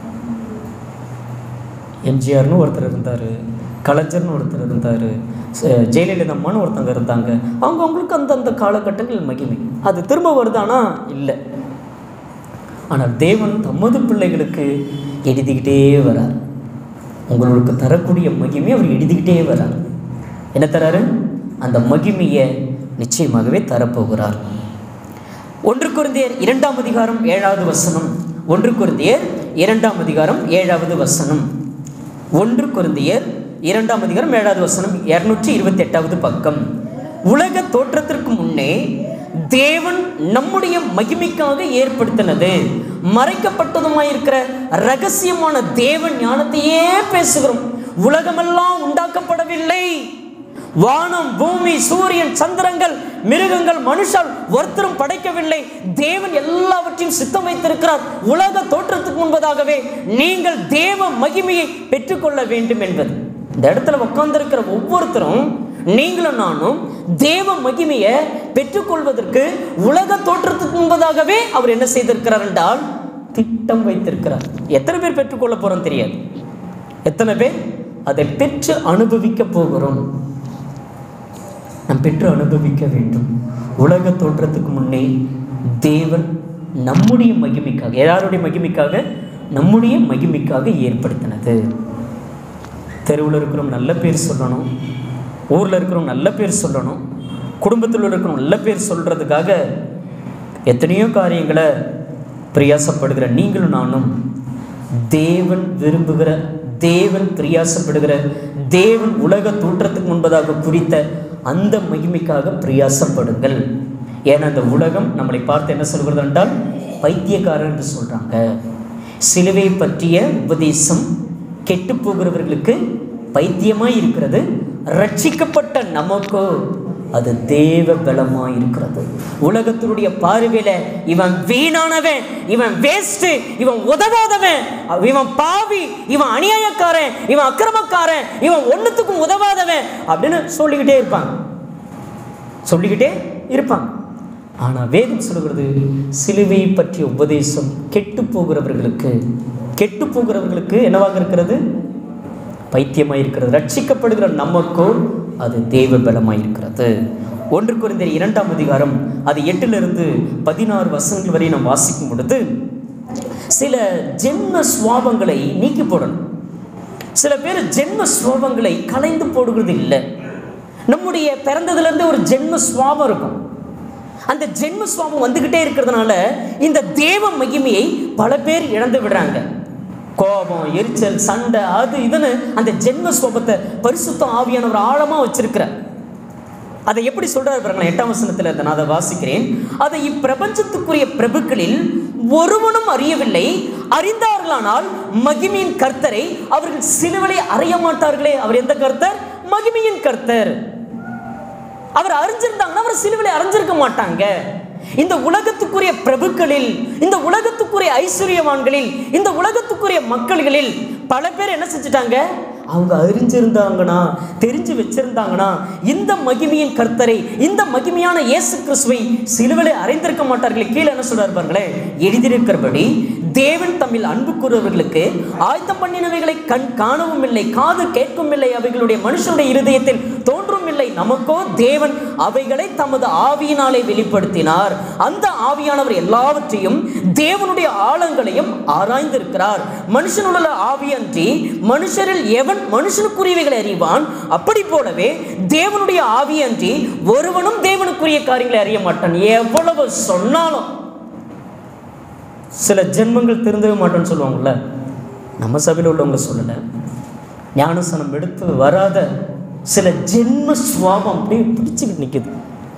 எம்ஜிஆர்னு ஒருத்தர் இருந்தார் கலைஞர்னு ஒருத்தர் இருந்தார் ஜெயலலிதா அம்மான்னு ஒருத்தங்க இருந்தாங்க அவங்க அவங்களுக்கு அந்தந்த காலகட்டங்கள் மகிமை அது திரும்ப வருதானா இல்லை ஆனால் தேவன் தமது பிள்ளைகளுக்கு எழுதிக்கிட்டே வரார் உங்களுக்கு தரக்கூடிய மகிமை அவர் எழுதிக்கிட்டே வரார் என்ன தராரு அந்த மகிமையை நிச்சயமாகவே தரப்போகிறார் ஒன்று குருந்தியர் இரண்டாம் அதிகாரம் ஏழாவது வசனம் ஒன்று குருந்தியர் இரண்டாம் அதிகாரம் ஏழாவது வசனம் ஒன்று குருந்தியர் இரண்டாம் அதிகாரம் ஏழாவது வசனம் இருநூற்றி இருபத்தி எட்டாவது பக்கம் உலக தோற்றத்திற்கு முன்னே தேவன் நம்முடைய மகிமைக்காக ஏற்படுத்தினது மறைக்கப்பட்டதுமாயிருக்கிற ரகசியமான தேவன் ஞானத்தையே பேசுகிறோம் உலகமெல்லாம் உண்டாக்கப்படவில்லை வானம் பூமி சூரியன் சந்திரங்கள் மிருகங்கள் மனுஷால் ஒருத்தரும் படைக்கவில்லை தேவன் எல்லாவற்றையும் சித்தம் வைத்திருக்கிறார் உலக தோற்றத்துக்கு முன்பதாகவே நீங்கள் தேவ மகிமையை பெற்றுக்கொள்ள வேண்டும் என்பது இந்த இடத்துல உட்கார்ந்திருக்கிற ஒவ்வொருத்தரும் நீங்களும் நானும் தேவ மகிமையை பெற்றுக்கொள்வதற்கு உலக தோற்றத்துக்கு முன்பதாகவே அவர் என்ன செய்திருக்கிறார் என்றால் திட்டம் வைத்திருக்கிறார் எத்தனை பேர் பெற்றுக்கொள்ள போறோம் தெரியாது எத்தனை பேர் அதை பெற்று அனுபவிக்க போகிறோம் நாம் பெற்று அனுபவிக்க வேண்டும் உலக தோற்றத்துக்கு முன்னே தேவன் நம்முடைய மகிமைக்காக யாருடைய மகிமைக்காக நம்முடைய மகிமைக்காக ஏற்படுத்தினது தெருவில் இருக்கிறோம் நல்ல பேர் சொல்லணும் ஊரில் இருக்கிறவங்க நல்ல பேர் சொல்லணும் குடும்பத்தில் இருக்கிறவங்க நல்ல பேர் சொல்கிறதுக்காக எத்தனையோ காரியங்களை பிரயாசப்படுகிற நீங்களும் நானும் தேவன் விரும்புகிற தேவன் பிரயாசப்படுகிற தேவன் உலக தோற்றத்துக்கு முன்பதாக குறித்த அந்த மகிமைக்காக பிரயாசப்படுங்கள் ஏன்னா அந்த உலகம் நம்மளை பார்த்து என்ன சொல்கிறது என்றால் பைத்தியக்காரர் என்று சொல்கிறாங்க சிலுவை பற்றிய உபதேசம் கெட்டு போகிறவர்களுக்கு பைத்தியமாய் இருக்கிறது ரட்சிக்கப்பட்ட நமக்கோ அது தேவ பலமாய் இருக்கிறது உலகத்தினுடைய பார்வையில இவன் வீணானவன் இவன் வேஸ்ட் இவன் உதவாதவன் இவன் பாவி இவன் அநியாயக்காரன் இவன் அக்கிரமக்காரன் இவன் ஒண்ணுத்துக்கும் உதவாதவன் அப்படின்னு சொல்லிக்கிட்டே இருப்பாங்க சொல்லிக்கிட்டே இருப்பாங்க ஆனால் வேதம் சொல்கிறது சிலுவை பற்றிய உபதேசம் கெட்டு போகிறவர்களுக்கு கெட்டு போகிறவர்களுக்கு என்னவாக இருக்கிறது பைத்தியமாக இருக்கிறது ரட்சிக்கப்படுகிற நமக்கோ அது தெய்வ பலமாக இருக்கிறது ஒன்று குறைந்த இரண்டாம் அதிகாரம் அது எட்டிலிருந்து பதினாறு வசனங்கள் வரை நாம் வாசிக்கும் பொழுது சில ஜென்ம சுவாபங்களை நீக்கி போடணும் சில பேர் ஜென்ம சுவாபங்களை கலைந்து போடுகிறது இல்லை நம்முடைய பிறந்ததுலேருந்து ஒரு ஜென்ம சுவாபம் இருக்கும் அந்த ஜென்ம சுவாபம் வந்துக்கிட்டே இருக்கிறதுனால இந்த தேவ மகிமையை பல பேர் இழந்து விடுறாங்க கோபம் எரிச்சல் சண்டை அது இதுன்னு அந்த ஜென்ம சுவாபத்தை பரிசுத்த ஆவியானவர் ஆழமாக வச்சிருக்கிறார் அதை எப்படி சொல்றாரு பாருங்களேன் எட்டாம் வசனத்தில் இருந்த நான் அதை வாசிக்கிறேன் அதை இப்பிரபஞ்சத்துக்குரிய பிரபுக்களில் ஒருவனும் அறியவில்லை அறிந்தார்களானால் மகிமையின் கர்த்தரை அவர்கள் சிலுவலை அறிய மாட்டார்களே அவர் எந்த கர்த்தர் மகிமையின் கர்த்தர் அவர் அறிஞ்சிருந்தாங்கன்னா அவர் சிலுவிலை அறிஞ்சிருக்க மாட்டாங்க இந்த உலகத்துக்குரிய பிரபுக்களில் இந்த உலகத்துக்குரிய ஐஸ்வர்யவான்களில் இந்த உலகத்துக்குரிய மக்கள்களில் பல பேர் என்ன செஞ்சுட்டாங்க அவங்க அறிஞ்சிருந்தாங்கன்னா தெரிஞ்சு வச்சிருந்தாங்கன்னா இந்த மகிமையின் கர்த்தரை இந்த மகிமையான இயேசு கிறிஸ்துவை சிலுவிலை அறைந்திருக்க மாட்டார்கள் கீழே என்ன சொல்றாரு பாருங்களேன் எழுதியிருக்கிறபடி தேவன் தம்மில் அன்பு கூறுவர்களுக்கு ஆயத்தம் பண்ணினவைகளை கண் காணவும் இல்லை காது கேட்கவும் இல்லை அவைகளுடைய மனுஷனுடைய இருதயத்தில் தோன்றும் இல்லை நமக்கோ தேவன் அவைகளை தமது ஆவியினாலே வெளிப்படுத்தினார் அந்த ஆவியானவர் எல்லாவற்றையும் தேவனுடைய ஆழங்களையும் ஆராய்ந்திருக்கிறார் மனுஷனுள்ள ஆவியன்றி மனுஷரில் எவன் மனுஷனுக்குரியவைகளை அறிவான் அப்படி போலவே தேவனுடைய ஆவியன்றி ஒருவனும் தேவனுக்குரிய காரியங்களை அறிய மாட்டான் எவ்வளவு சொன்னாலும் சில ஜென்மங்கள் திருந்தவே மாட்டோம்னு சொல்லுவாங்கள்ல நம்ம சபையில் உள்ளவங்க சொல்லலை ஞானசனம் எடுத்து வராத சில ஜென்ம சுவாபம் அப்படியே பிடிச்சிக்கிட்டு நிற்குது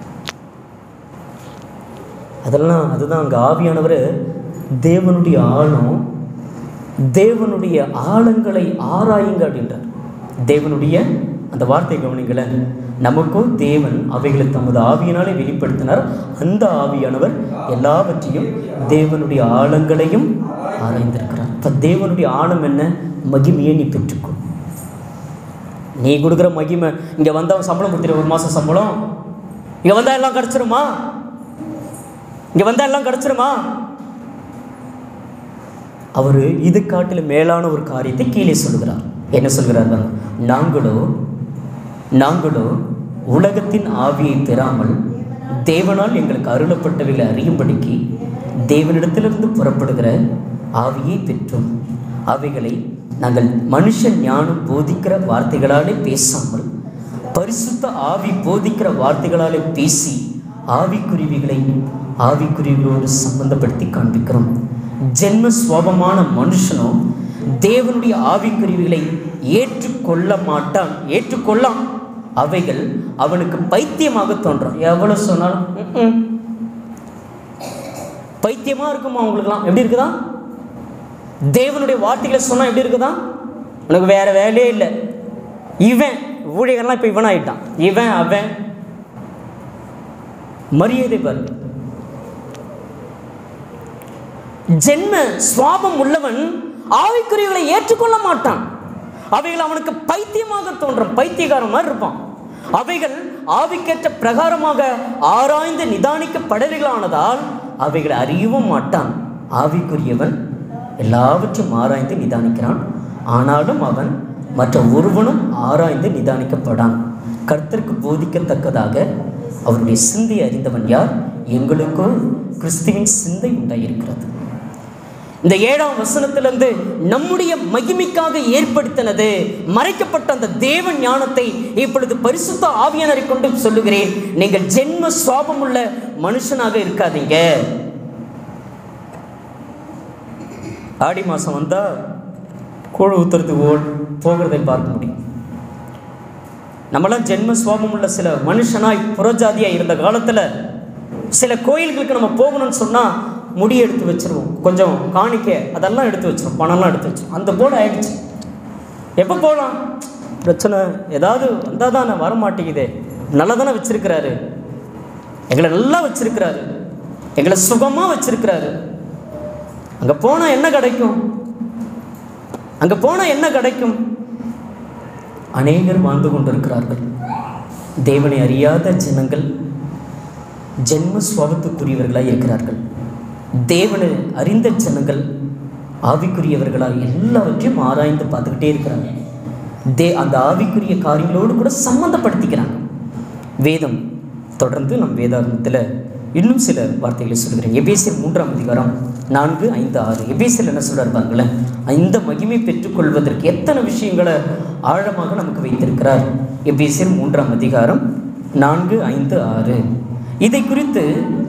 அதெல்லாம் அதுதான் அங்கே ஆவியானவர் தேவனுடைய ஆழம் தேவனுடைய ஆழங்களை ஆராயுங்க அப்படின்றார் தேவனுடைய அந்த வார்த்தை கவனிங்களேன் நமக்கோ தேவன் அவைகளை தமது ஆவியினாலே வெளிப்படுத்தினார் அந்த ஆவியானவர் எல்லாவற்றையும் தேவனுடைய ஆழங்களையும் ஆராய்ந்திருக்கிறார் இப்போ தேவனுடைய ஆழம் என்ன மகிமையை நீ பெற்றுக்கோ நீ கொடுக்குற மகிமை இங்கே வந்தவன் சம்பளம் கொடுத்துரு ஒரு மாதம் சம்பளம் இங்கே வந்தால் எல்லாம் கிடச்சிருமா இங்கே வந்தால் எல்லாம் கிடச்சிருமா அவர் இது காட்டிலும் மேலான ஒரு காரியத்தை கீழே சொல்கிறார் என்ன சொல்கிறார் பாருங்க. நாங்களோ நாங்களோ உலகத்தின் ஆவியை பெறாமல் தேவனால் எங்களுக்கு அருளப்பட்டவைகளை அறியும்படிக்கு தேவனிடத்திலிருந்து புறப்படுகிற ஆவியை பெற்றோம் அவைகளை நாங்கள் மனுஷ ஞானம் போதிக்கிற வார்த்தைகளாலே பேசாமல் பரிசுத்த ஆவி போதிக்கிற வார்த்தைகளாலே பேசி ஆவிக்குருவிகளை ஆவிக்குருவிகளோடு சம்பந்தப்படுத்தி காண்பிக்கிறோம் ஜென்ம சுவாபமான மனுஷனும் தேவனுடைய ஆவிக்குருவிகளை ஏற்றுக்கொள்ள மாட்டான் ஏற்றுக்கொள்ளான் அவைகள் அவனுக்கு பைத்தியமாக தோன்றும் எவ்வளவு சொன்னாலும் "ம்ம்." பைத்தியமா இருக்குமா உங்களுக்குலாம் எப்படி இருக்குதா தேவனுடைய வார்த்தைகளை சொன்னா எப்படி இருக்குதா உனக்கு வேற வேலையே இல்லை இவன் ஊழியர்கள்லாம் இப்போ இவன் ஆயிட்டான் இவன் அவன் மரியாதை பாரு ஜென்ம சுவாபம் உள்ளவன் ஆவிக்குரியவர்களை ஏற்றுக்கொள்ள மாட்டான் அவைகள் அவனுக்கு பைத்தியமாக தோன்றும் பைத்தியக்காரன் மாதிரி இருப்பான் அவைகள் ஆவிக்கேற்ற பிரகாரமாக ஆராய்ந்து நிதானிக்கப்படவைகளானதால் அவைகளை அறியவும் மாட்டான் ஆவிக்குரியவன் எல்லாவற்றையும் ஆராய்ந்து நிதானிக்கிறான் ஆனாலும் அவன் மற்ற ஒருவனும் ஆராய்ந்து நிதானிக்கப்படான் கர்த்தருக்கு போதிக்கத்தக்கதாக அவருடைய சிந்தை அறிந்தவன் யார் எங்களுக்கோ கிறிஸ்துவின் சிந்தை உண்டாயிருக்கிறது இந்த ஏழாம் வசனத்திலிருந்து நம்முடைய மகிமைக்காக ஏற்படுத்தினது மறைக்கப்பட்ட அந்த தேவ ஞானத்தை இப்பொழுது பரிசுத்த ஆவியானரை கொண்டு சொல்லுகிறேன் நீங்கள் ஜென்ம சுவாபமுள்ள மனுஷனாக இருக்காதீங்க ஆடி மாதம் வந்தால் கூழ் ஊத்துறதுக்கு ஓ போகிறதை பார்க்க முடியும் நம்மளாம் ஜென்ம சுவாபம் உள்ள சில மனுஷனாய் புறஜாதியாக இருந்த காலத்தில் சில கோயில்களுக்கு நம்ம போகணும்னு சொன்னால் முடி எடுத்து வச்சிருவோம் கொஞ்சம் காணிக்க அதெல்லாம் எடுத்து வச்சிருவோம் பணம்லாம் எடுத்து வச்சிருவோம் அந்த போல ஆயிடுச்சு எப்போ போகலாம் பிரச்சனை ஏதாவது வந்தால் தான் நான் வர மாட்டேங்குதே நல்லா தானே வச்சிருக்கிறாரு எங்களை நல்லா வச்சிருக்கிறாரு எங்களை சுகமாக வச்சிருக்கிறாரு அங்கே போனால் என்ன கிடைக்கும் அங்கே போனால் என்ன கிடைக்கும் அநேகர் வாழ்ந்து கொண்டிருக்கிறார்கள் தேவனை அறியாத ஜனங்கள் ஜென்ம சுவாபத்துக்குரியவர்களாய் இருக்கிறார்கள் தேவனை அறிந்த ஜனங்கள் ஆவிக்குரியவர்களாய் எல்லாவற்றையும் ஆராய்ந்து பார்த்துக்கிட்டே இருக்கிறாங்க தே அந்த ஆவிக்குரிய காரியங்களோடு கூட சம்மந்தப்படுத்திக்கிறாங்க வேதம் தொடர்ந்து நம் வேதாகமத்தில் இன்னும் சில வார்த்தைகளை சொல்கிறேன் எபேசியர் மூன்றாம் அதிகாரம் நான்கு ஐந்து ஆறு எபேசியர் என்ன சொல்றாரு பாருங்களேன் இந்த மகிமை பெற்றுக்கொள்வதற்கு எத்தனை விஷயங்களை ஆழமாக நமக்கு வைத்திருக்கிறார் எபேசியர் மூன்றாம் அதிகாரம் நான்கு ஐந்து ஆறு இதை குறித்து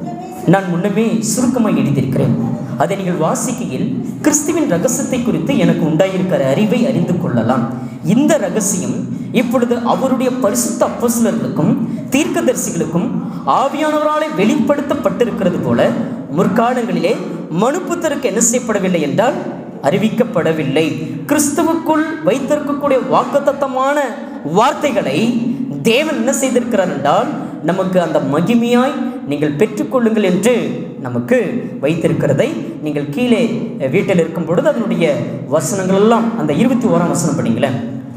நான் முன்னமே சுருக்கமாக எழுதியிருக்கிறேன் அதை நீங்கள் வாசிக்கையில் கிறிஸ்துவின் ரகசியத்தை குறித்து எனக்கு உண்டாயிருக்கிற அறிவை அறிந்து கொள்ளலாம் இந்த ரகசியம் இப்பொழுது அவருடைய பரிசுத்த அப்போஸ்தலர்களுக்கும் தீர்க்கதரிசிகளுக்கும் ஆவியானவராலே வெளிப்படுத்தப்பட்டிருக்கிறது போல முற்காலங்களிலே மனுப்புத்தருக்கு என்ன செய்யப்படவில்லை என்றால் அறிவிக்கப்படவில்லை கிறிஸ்துவுக்குள் வைத்திருக்கக்கூடிய வாக்குத்தத்தமான வார்த்தைகளை தேவன் என்ன செய்திருக்கிறார் என்றால் நமக்கு அந்த மகிமையாய் நீங்கள் பெற்றுக்கொள்ளுங்கள் என்று நமக்கு வைத்திருக்கிறதை நீங்கள் கீழே வீட்டில் இருக்கும் பொழுது அதனுடைய வசனங்கள் எல்லாம் அந்த இருபத்தி ஓராம் வசனம் படிங்களேன்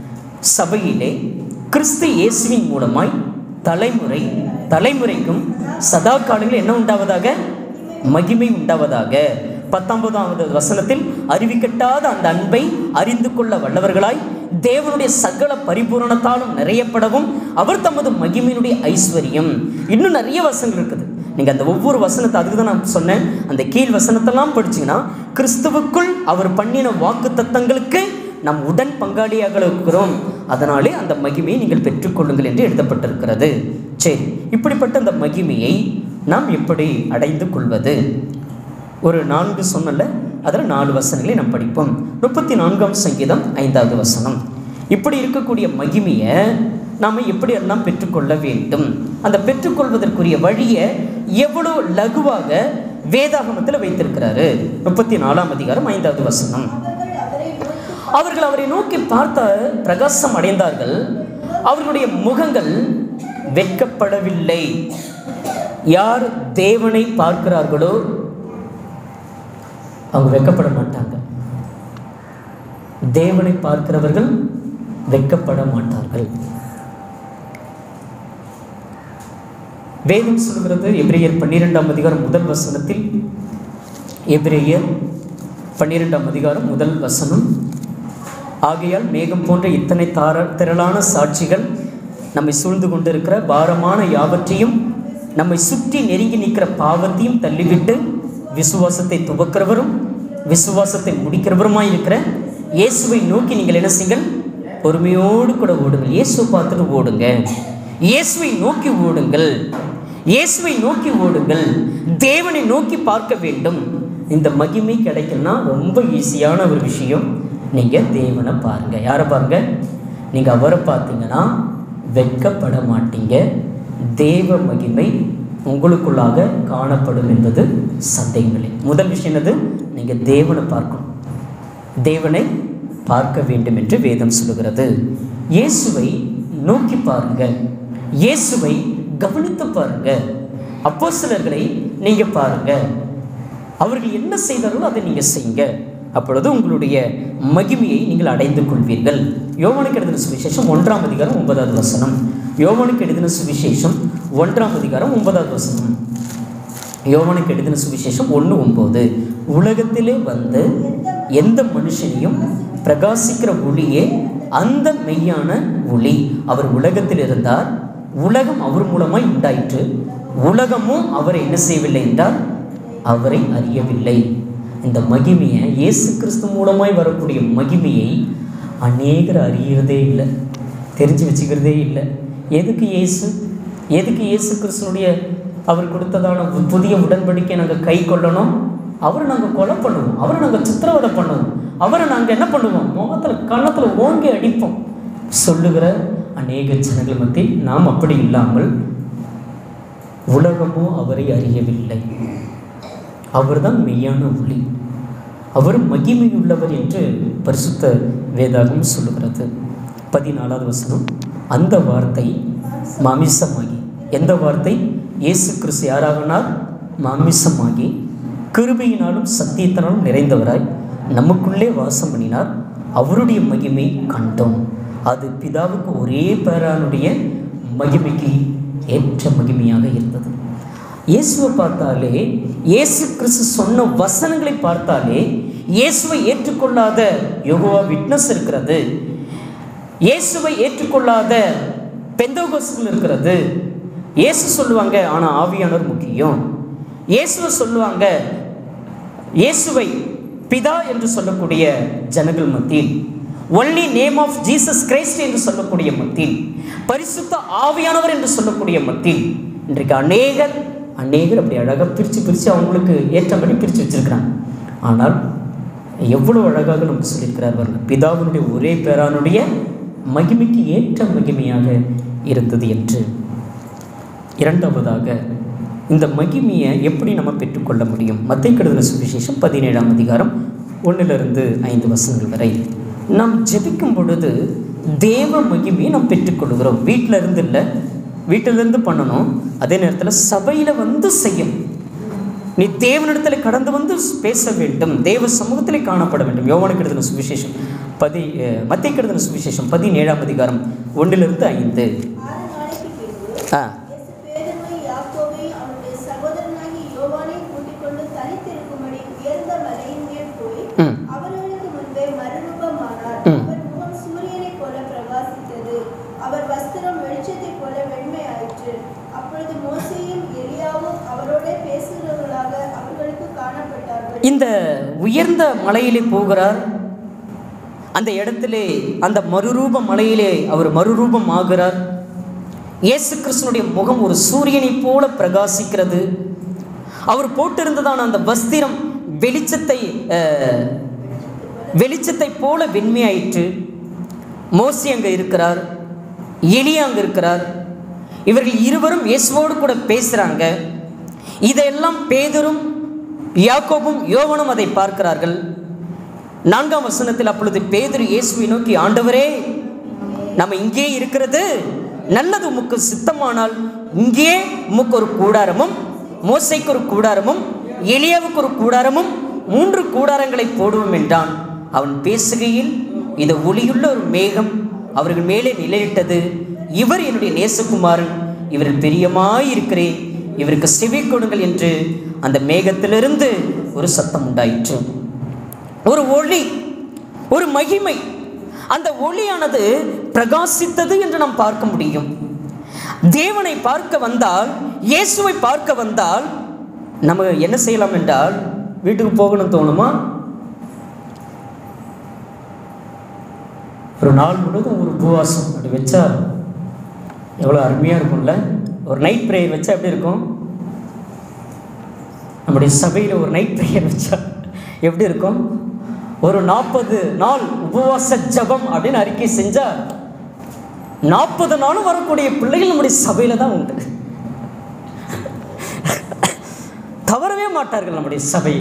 சபையிலே கிறிஸ்து இயேசுவின் மூலமாய் தலைமுறை தலைமுறைக்கும் சதா காலங்களில் என்ன உண்டாவதாக மகிமை உண்டாவதாக பத்தொன்பதாவது வசனத்தில் அறிவிக்கட்டாத அந்த அன்பை அறிந்து கொள்ள வல்லவர்களாய் தேவனுடைய சகல பரிபூரணத்தாலும் நிறையப்படவும் அவர் தமது மகிமையினுடைய ஐஸ்வர்யம் இன்னும் நிறைய வசனங்கள் இருக்குது நீங்கள் அந்த ஒவ்வொரு வசனத்தை அதுக்கு தான் நான் சொன்னேன் அந்த கீழ் வசனத்தெல்லாம் படிச்சீங்கன்னா கிறிஸ்துவுக்குள் அவர் பண்ணின வாக்கு தத்தங்களுக்கு நாம் உடன் பங்காளியாக இருக்கிறோம் அதனாலே அந்த மகிமையை நீங்கள் பெற்றுக்கொள்ளுங்கள் என்று எழுதப்பட்டிருக்கிறது சரி இப்படிப்பட்ட அந்த மகிமையை நாம் எப்படி அடைந்து கொள்வது ஒரு நான்கு சொன்னல அதில் நாலு வசனங்களை நாம் படிப்போம் முப்பத்தி நான்காம் சங்கீதம் ஐந்தாவது வசனம் இப்படி இருக்கக்கூடிய மகிமையை நாம் எப்படியெல்லாம் பெற்றுக்கொள்ள வேண்டும் அந்த பெற்றுக்கொள்வதற்குரிய வழியை எவ்வளோ லகுவாக வேதாகமத்தில் வைத்திருக்கிறாரு முப்பத்தி நாலாம் அதிகாரம் ஐந்தாவது வசனம் அவர்கள் அவரை நோக்கி பார்த்த பிரகாசம் அடைந்தார்கள் அவர்களுடைய முகங்கள் வெட்கப்படவில்லை யார் தேவனை பார்க்கிறார்களோ அவங்க வெட்கப்பட மாட்டாங்க தேவனை பார்க்கிறவர்கள் வெட்கப்பட மாட்டார்கள் வேதம் சொல்கிறது எபிரேயர் பன்னிரெண்டாம் அதிகாரம் முதல் வசனத்தில் எபிரேயர் பன்னிரெண்டாம் அதிகாரம் முதல் வசனம் ஆகையால் மேகம் போன்ற இத்தனை தார திரளான சாட்சிகள் நம்மை சூழ்ந்து கொண்டிருக்கிற பாரமான யாவற்றையும் நம்மை சுற்றி நெருங்கி நிற்கிற பாவத்தையும் தள்ளிவிட்டு விசுவாசத்தை துவக்கிறவரும் விசுவாசத்தை முடிக்கிறவருமாய் இருக்கிற இயேசுவை நோக்கி நீங்கள் என்ன செய்யுங்கள் பொறுமையோடு கூட ஓடுங்கள் இயேசுவை பார்த்துட்டு ஓடுங்க இயேசுவை நோக்கி ஓடுங்கள் இயேசுவை நோக்கி ஓடுங்கள் தேவனை நோக்கி பார்க்க வேண்டும் இந்த மகிமை கிடைக்கும்னா ரொம்ப ஈஸியான ஒரு விஷயம் நீங்கள் தேவனை பாருங்கள் யாரை பாருங்க நீங்கள் அவரை பார்த்தீங்கன்னா வெட்கப்பட மாட்டீங்க தேவ மகிமை உங்களுக்குள்ளாக காணப்படும் என்பது சந்தேகமில்லை முதல் விஷயம் என்னது நீங்கள் தேவனை பார்க்கணும் தேவனை பார்க்க வேண்டும் என்று வேதம் சொல்லுகிறது இயேசுவை நோக்கி பாருங்க இயேசுவை கவனித்து பாருங்க அப்போஸ்தலர்களை நீங்க பாருங்க அவர்கள் என்ன செய்தார்களோ அதை நீங்க செய்யுங்க அப்பொழுது உங்களுடைய மகிமையை நீங்கள் அடைந்து கொள்வீர்கள் யோவானுக்கு எழுதின சுவிசேஷம் ஒன்றாம் அதிகாரம் ஒன்பதாவது வசனம் யோவானுக்கு எழுதின சுவிசேஷம் ஒன்றாம் அதிகாரம் ஒன்பதாவது வசனம் யோவானுக்கு எழுதின சுவிசேஷம் ஒன்று ஒம்பது உலகத்திலே வந்து எந்த மனுஷனையும் பிரகாசிக்கிற ஒளியே அந்த மெய்யான ஒளி அவர் உலகத்தில் இருந்தார் உலகம் அவர் மூலமாய் உண்டாயிற்று உலகமும் அவரை என்ன செய்யவில்லை என்றால் அவரை அறியவில்லை இந்த மகிமையை இயேசு கிறிஸ்து மூலமாய் வரக்கூடிய மகிமையை அநேகர் அறியறதே இல்லை தெரிஞ்சு வச்சுக்கிறதே இல்லை எதுக்கு இயேசு எதுக்கு இயேசு கிறிஸ்துனுடைய அவர் கொடுத்ததான பு- புதிய உடன்படிக்கை நாங்கள் கை கொள்ளணும் அவரை நாங்கள் கொலை பண்ணுவோம் அவரை நாங்கள் சித்திரவதை பண்ணுவோம் அவரை நாங்கள் என்ன பண்ணுவோம் முகத்தில் கன்னத்தில் ஓங்கி அடிப்போம் சொல்லுகிற அநேக ஜனங்கள் மத்தியில் நாம் அப்படி இல்லாமல் உலகமோ அவரை அறியவில்லை அவர்தான் மெய்யான ஒளி அவர் மகிமையுள்ளவர் என்று பரிசுத்த வேதாகம் சொல்லுகிறது பதினாலாவது வசனம் அந்த வார்த்தை மாமிசமாகி எந்த வார்த்தை இயேசு கிறிஸ்து யாராகனார் மாமிசமாகி கிருபையினாலும் சத்தியத்தினாலும் நிறைந்தவராய் நமக்குள்ளே வாசம் பண்ணினார் அவருடைய மகிமை கண்டோம் அது பிதாவுக்கு ஒரே பேரானுடைய மகிமைக்கு ஏற்ற மகிமையாக இருந்தது இயேசுவை பார்த்தாலே இயேசு கிறிஸ்து சொன்ன வசனங்களை பார்த்தாலே இயேசுவை ஏற்றுக்கொள்ளாத யோகோவா விட்னஸ் இருக்கிறது இயேசுவை ஏற்றுக்கொள்ளாத பெந்தோகோஸ்கள் இருக்கிறது இயேசு சொல்லுவாங்க ஆனால் ஆவியானவர் முக்கியம் இயேசுவை சொல்லுவாங்க இயேசுவை பிதா என்று சொல்லக்கூடிய ஜனங்கள் மத்தியில் only name of Jesus Christ என்று சொல்லக்கூடிய மத்தியில் பரிசுத்த ஆவியானவர் என்று சொல்லக்கூடிய மத்தியில் இன்றைக்கு அநேகர் அநேகர் அப்படி அழகாக பிரித்து பிரித்து அவங்களுக்கு ஏற்றபடி பிரித்து வச்சிருக்கிறாங்க ஆனால் எவ்வளோ அழகாக நமக்கு சொல்லியிருக்கிறார் பாருங்க பிதாவினுடைய ஒரே பேரானுடைய மகிமைக்கு ஏற்ற மகிமையாக இருந்தது என்று இரண்டாவதாக இந்த மகிமையை எப்படி நம்ம பெற்றுக்கொள்ள முடியும் மத்திய கெடுதல் சுவிசேஷம் பதினேழாம் அதிகாரம் ஒன்றிலிருந்து ஐந்து வசனங்கள் வரை நாம் ஜெபிக்கும் பொழுது தேவ மகிமையை நாம் பெற்றுக்கொள்கிறோம் வீட்டில் இருந்து இல்லை வீட்டிலிருந்து பண்ணணும் அதே நேரத்தில் சபையில் வந்து செய்யும் நீ தேவனிடத்தில் கடந்து வந்து பேச வேண்டும் தேவ சமூகத்தில் காணப்பட வேண்டும் யோவானுக்கு எழுதின சுவிசேஷம் பதி அஹ், மத்திய கெடுதின சுவிசேஷம் பதினேழாம் அதிகாரம் ஒன்றிலிருந்து ஐந்து ஆறு நாளைக்கு பின்பு ஆ இயேசு பேதுருவை யாக்கோபை அவனுடைய சகோதரனாகிய யோவானை கூட்டிக் கொண்டு தனித்திருக்கும்படி உயர்ந்த மலையின் மேல் போய் ம் அவர்களுக்கு முன்பே மறுரூபமானார் ம். அவர் முகம் சூரியனைப் போல பிரகாசித்தது அவர் வஸ்திரம் வெளிச்சத்தைப் போல வெண்மையாயிற்று அப்பொழுது மோசேயும் எலியாவும் அவரோட பேசுகிறவர்களாக அவர்களுக்கு காணப்பட்டார்கள் இந்த உயர்ந்த மலையிலே போகிறார் அந்த இடத்திலே அந்த மறுரூப மலையிலே அவர் மறுரூபம் ஆகிறார் இயேசு கிறிஸ்துனுடைய முகம் ஒரு சூரியனைப் போல பிரகாசிக்கிறது அவர் போட்டிருந்ததான அந்த வஸ்திரம் வெளிச்சத்தை அஹ், வெளிச்சத்தைப் போல வெண்மையாயிற்று மோசி அங்கே இருக்கிறார் எலியா அங்கே இருக்கிறார் இவர்கள் இருவரும் இயேசுவோடு கூட பேசுகிறாங்க இதையெல்லாம் பேதரும் யாக்கோபும் யோவனும் அதை பார்க்கிறார்கள் நான்காம் வசனத்தில் அப்பொழுது பேதுரு இயேசுவை நோக்கி ஆண்டவரே நம்ம இங்கே இருக்கிறது நல்லது உமக்கு சித்தமானால் இங்கே உமக்கு ஒரு கூடாரமும் மோசைக்கு ஒரு கூடாரமும் எலியாவுக்கு ஒரு கூடாரமும் மூன்று கூடாரங்களை போடுவோம் என்றான் அவன் பேசுகையில் இது ஒளியுள்ள ஒரு மேகம் அவர்கள் மேலே நிலையிட்டது இவர் என்னுடைய நேசகுமாரன் இவரில் பிரியமாயிருக்கிறேன் இவருக்கு செவி கொடுங்கள் என்று அந்த மேகத்திலிருந்து ஒரு சத்தம் உண்டாயிற்று ஒரு ஒளி ஒரு மகிமை அந்த ஒளியானது பிரகாசித்தது என்று நாம் பார்க்க முடியும் தேவனை பார்க்க வந்தால் இயேசுவை பார்க்க வந்தால் நம்ம என்ன செய்யலாம் என்றால் வீட்டுக்கு போகணும் தோணுமா ஒரு நாள் முழுவதும் ஒரு உபவாசம் அப்படி வச்சா எவ்வளோ அருமையாக இருக்கும்ல ஒரு நைட் ப்ரேயர் வச்சா எப்படி இருக்கும் நம்முடைய சபையில் ஒரு நைட் ப்ரேயர் வச்சா எப்படி இருக்கும் ஒரு நாற்பது நாள் உபவாச ஜபம் அப்படின்னு அறிக்கை செஞ்சா நாற்பது நாளும் வரக்கூடிய பிள்ளைகள் நம்முடைய சபையில் தான் உண்டு தவறவே மாட்டார்கள் நம்முடைய சபை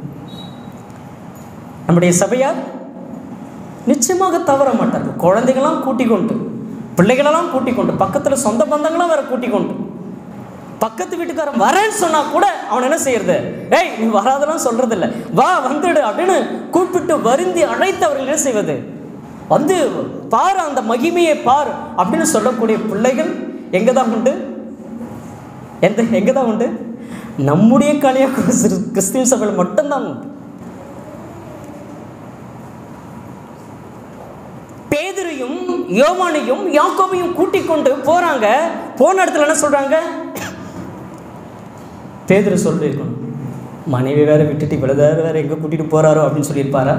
நம்முடைய சபையார் நிச்சயமாக தவற மாட்டார்கள் குழந்தைகளாம் கூட்டிக் கொண்டு பிள்ளைகளெல்லாம் கூட்டிக் கொண்டு பக்கத்தில் சொந்த பந்தங்களாம் வேற கூட்டிக் கொண்டு பக்கத்து வீட்டுக்காரன் வரேன்னு சொன்னா கூட அவன் என்ன செய்யறது ஏய் நீ வராதெல்லாம் சொல்றது இல்ல வா வந்துடு அப்படின்னு கூப்பிட்டு வருந்தி அழைத்து அவர்கள் என்ன செய்வது வந்து பார் அந்த மகிமையை பார் அப்படின்னு சொல்லக்கூடிய பிள்ளைகள் எங்க தான் உண்டு எந்த எங்க தான் உண்டு நம்முடைய கலியா கிறிஸ்டின் சபையில் மட்டும்தான் உண்டு பேதுரையும் யோவானையும் யாக்கோபையும் கூட்டிக் கொண்டு போறாங்க போன இடத்துல என்ன சொல்றாங்க பேதுரு சொல்லியிருக்கணும் மனைவி வேற விட்டுட்டு இவ்வளோ நேரம் வேற எங்கே கூட்டிகிட்டு போகிறாரோ அப்படின்னு சொல்லியிருப்பாரா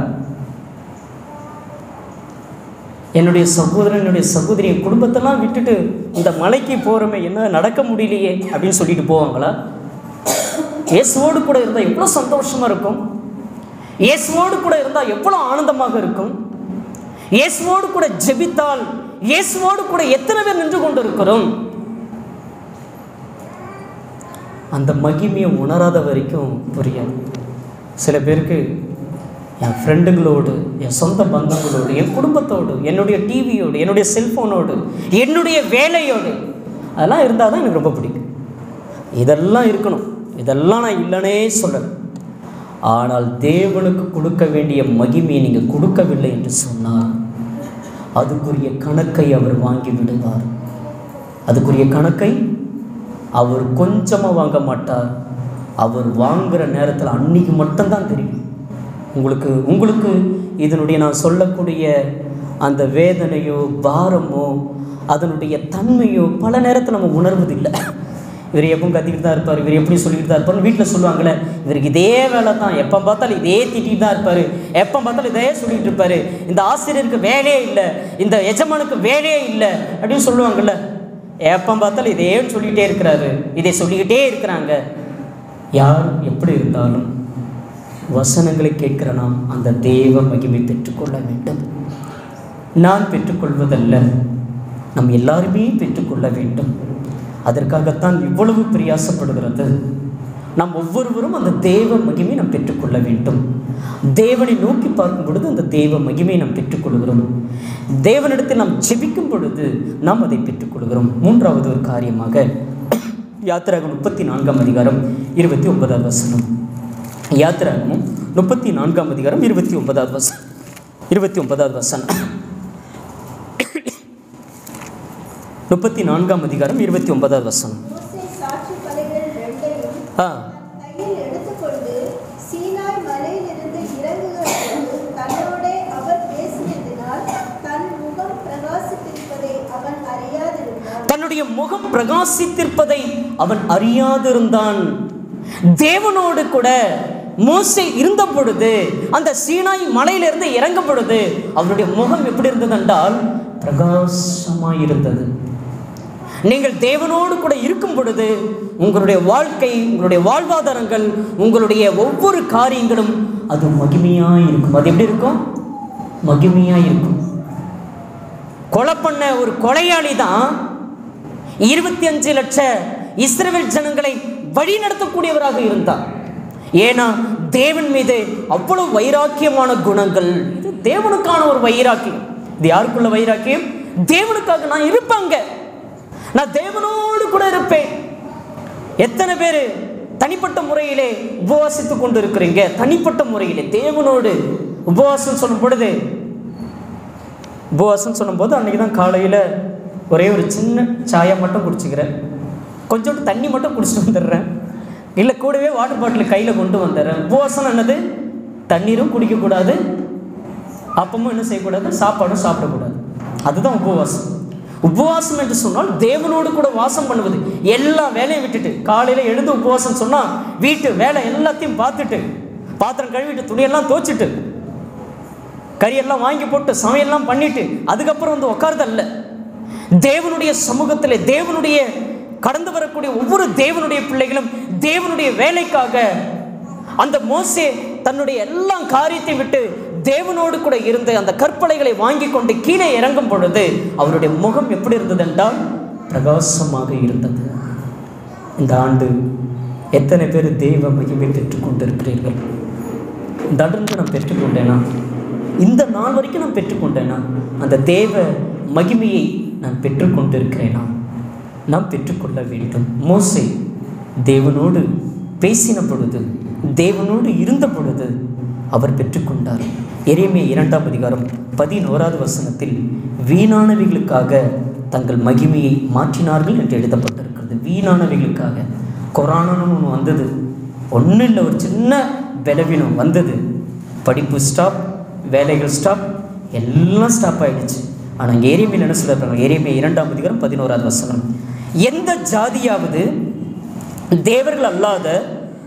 என்னுடைய சகோதரன் என்னுடைய சகோதரி என் குடும்பத்தெல்லாம் விட்டுட்டு இந்த மலைக்கு போகிறோமே என்ன நடக்க முடியலையே அப்படின்னு சொல்லிட்டு போவாங்களா இயேசுவோடு கூட இருந்தால் எவ்வளோ சந்தோஷமாக இருக்கும் இயேசுவோடு கூட இருந்தால் எவ்வளோ ஆனந்தமாக இருக்கும் இயேசுவோடு கூட ஜெபித்தால் இயேசுவோடு கூட எத்தனை பேர் நின்று கொண்டு இருக்கிறோம் அந்த மகிமையை உணராத வரைக்கும் புரியாது சில பேருக்கு என் ஃப்ரெண்டுங்களோடு என் சொந்த பந்தங்களோடு என் குடும்பத்தோடு என்னுடைய டிவியோடு என்னுடைய செல்ஃபோனோடு என்னுடைய வேலையோடு அதெல்லாம் இருந்தால் தான் எனக்கு ரொம்ப பிடிக்கும் இதெல்லாம் இருக்கணும் இதெல்லாம் நான் இல்லைனே சொல்லலை ஆனால் தேவனுக்கு கொடுக்க வேண்டிய மகிமையை நீங்கள் கொடுக்கவில்லை என்று சொன்னால் அதுக்குரிய கணக்கை அவர் வாங்கி விடுவார் அதுக்குரிய கணக்கை அவர் கொஞ்சமாக வாங்க மாட்டார் அவர் வாங்குகிற நேரத்தில் அன்னைக்கு மட்டும்தான் தெரியும் உங்களுக்கு உங்களுக்கு இதனுடைய நான் சொல்லக்கூடிய அந்த வேதனையோ பாரமோ அதனுடைய தன்மையோ பல நேரத்தில் நம்ம உணர்வதில்லை இவர் எப்பவும் கத்திக்கிட்டு தான் இருப்பார் இவர் எப்படி சொல்லிட்டு தான் இருப்பார் வீட்டில் சொல்லுவாங்களே இவருக்கு இதே வேலை தான் எப்போ பார்த்தாலும் இதே திட்டிட்டு தான் இருப்பார் எப்போ பார்த்தாலும் இதே சொல்லிட்டு இருப்பார் இந்த ஆசிரியருக்கு வேலையே இல்லை இந்த எஜமானுக்கு வேலையே இல்லை அப்படின்னு சொல்லுவாங்கள்ல எப்போ பார்த்தாலும் இதே சொல்லிகிட்டே இருக்கிறாரு இதை சொல்லிக்கிட்டே இருக்கிறாங்க யார் எப்படி இருந்தாலும் வசனங்களை கேட்கிற நாம் அந்த தேவ மகிமை பெற்றுக்கொள்ள வேண்டும் நான் பெற்றுக்கொள்வதல்ல நம் எல்லாருமே பெற்றுக்கொள்ள வேண்டும் அதற்காகத்தான் இவ்வளவு பிரயாசப்படுகிறது நாம் ஒவ்வொருவரும் அந்த தேவ மகிமை நாம் பெற்றுக்கொள்ள வேண்டும் தேவனை நோக்கி பார்க்கும் பொழுது அந்த தேவ மகிமையை நாம் பெற்றுக்கொள்கிறோம் தேவனிடத்தில் நாம் ஜெபிக்கும் பொழுது நாம் அதை பெற்றுக்கொள்கிறோம் மூன்றாவது ஒரு காரியமாக யாத்திராகம் முப்பத்தி நான்காம் அதிகாரம் இருபத்தி ஒன்பதாவது வசனம் யாத்திராகமும் முப்பத்தி நான்காம் அதிகாரம் இருபத்தி ஒன்பதாவது வசனம் இருபத்தி ஒன்பதாவது வசனம் முப்பத்தி நான்காம் அதிகாரம் இருபத்தி ஒன்பதாவது வசனம் மோசே சாட்சி பலகைகள் ரெண்டையும் ஆ கையில் எடுத்துக்கொண்டு சீனாய் மலையிலிருந்து இறங்குகிற போது தன்னோடே அவர் பேசியதினால் தன் முகம் பிரகாசித்திருப்பதை அவன் அறியாதிருந்தான் தன்னுடைய முகம் பிரகாசித்திருப்பதை அவன் அறியாதிருந்தான் தேவனோடு கூட மோசே இருந்த பொழுது அந்த சீனாய் மலையிலிருந்து இறங்கும் பொழுது அவருடைய முகம் எப்படி இருந்தது என்றால் பிரகாசமாய் இருந்தது நீங்கள் தேவனோடு கூட இருக்கும் பொழுது உங்களுடைய வாழ்க்கை உங்களுடைய வாழ்வாதாரங்கள் உங்களுடைய ஒவ்வொரு காரியங்களும் அது மகிமையாக இருக்கும் அது எப்படி இருக்கும் மகிமையாக இருக்கும் கொலை பண்ண ஒரு கொலையாளி தான் இருபத்தி அஞ்சு லட்ச இஸ்ரவேல் ஜனங்களை வழி நடத்தக்கூடியவராக இருந்தார் ஏன்னா தேவன் மீது அவ்வளவு வைராக்கியமான குணங்கள் இது தேவனுக்கான ஒரு வைராக்கியம் இது யாருக்குள்ள வைராக்கியம் தேவனுக்காக நான் இருப்பாங்க நான் தேவனோடு கூட இருப்பேன் எத்தனை பேர் தனிப்பட்ட முறையிலே உபவாசித்து கொண்டு இருக்கிறீங்க தனிப்பட்ட முறையிலே தேவனோடு உபவாசம் சொல்லும் பொழுது உபவாசம் சொல்லும்போது அன்றைக்கி தான் காலையில் ஒரே ஒரு சின்ன சாயை மட்டும் குடிச்சிக்கிறேன் கொஞ்சோண்டு தண்ணி மட்டும் குடிச்சிட்டு வந்துடுறேன் இல்லை கூடவே வாட்டர் பாட்டில் கையில் கொண்டு வந்துடுறேன் உபவாசம் என்னது தண்ணீரும் குடிக்கக்கூடாது அப்பமும் என்ன செய்யக்கூடாது சாப்பாடும் சாப்பிடக்கூடாது அதுதான் உபவாசம் உபவாசம் என்று சொன்னால் தேவனோடு கூட வாசம் பண்ணுவது எல்லா வேலையும் விட்டுட்டு காலையில் எழுந்து உபவாசம் சொன்னால் வீட்டு வேலை எல்லாத்தையும் பார்த்துட்டு பாத்திரம் கழுவிட்டு துணியெல்லாம் துவைச்சிட்டு கறியெல்லாம் வாங்கி போட்டு சமையல்லாம் பண்ணிட்டு அதுக்கப்புறம் வந்து உட்கார்தல்ல தேவனுடைய சமூகத்தில் தேவனுடைய கடந்து வரக்கூடிய ஒவ்வொரு தேவனுடைய பிள்ளைகளும் தேவனுடைய வேலைக்காக அந்த மோசே தன்னுடைய எல்லா காரியத்தை விட்டு தேவனோடு கூட இருந்து அந்த கற்பலைகளை வாங்கி கொண்டு கீழே இறங்கும் பொழுது அவருடைய முகம் எப்படி இருந்தது என்றால் பிரகாசமாக இருந்தது இந்த ஆண்டு எத்தனை பேர் தெய்வ மகிமை பெற்றுக் கொண்டிருக்கிறீர்கள் இந்த ஆண்டு நான் பெற்றுக்கொண்டேனா இந்த நாள் வரைக்கும் நான் பெற்றுக்கொண்டேனா அந்த தேவ மகிமையை நான் பெற்றுக்கொண்டிருக்கிறேனா நாம் பெற்றுக்கொள்ள வேண்டும் மோசே தேவனோடு பேசின பொழுது தேவனோடு இருந்த பொழுது அவர் பெற்றுக்கொண்டார் எரேமியா இரண்டாம் அதிகாரம் பதினோராவது வசனத்தில் வீணானவைகளுக்காக தங்கள் மகிமையை மாற்றினார்கள் என்று எழுதப்பட்டிருக்கிறது வீணானவைகளுக்காக கொரோனான்னு ஒன்று வந்தது ஒன்றும் இல்லை ஒரு சின்ன பலவீனம் வந்தது படிப்பு ஸ்டாப் வேலைகள் ஸ்டாப் எல்லாம் ஸ்டாப் ஆயிடுச்சு ஆனால் இங்கே ஏரியமையில் என்ன சொல்கிறாங்க ஏரியமை இரண்டாம் அதிகாரம் பதினோராவது வசனம் எந்த ஜாதியாவது தேவர்கள் அல்லாத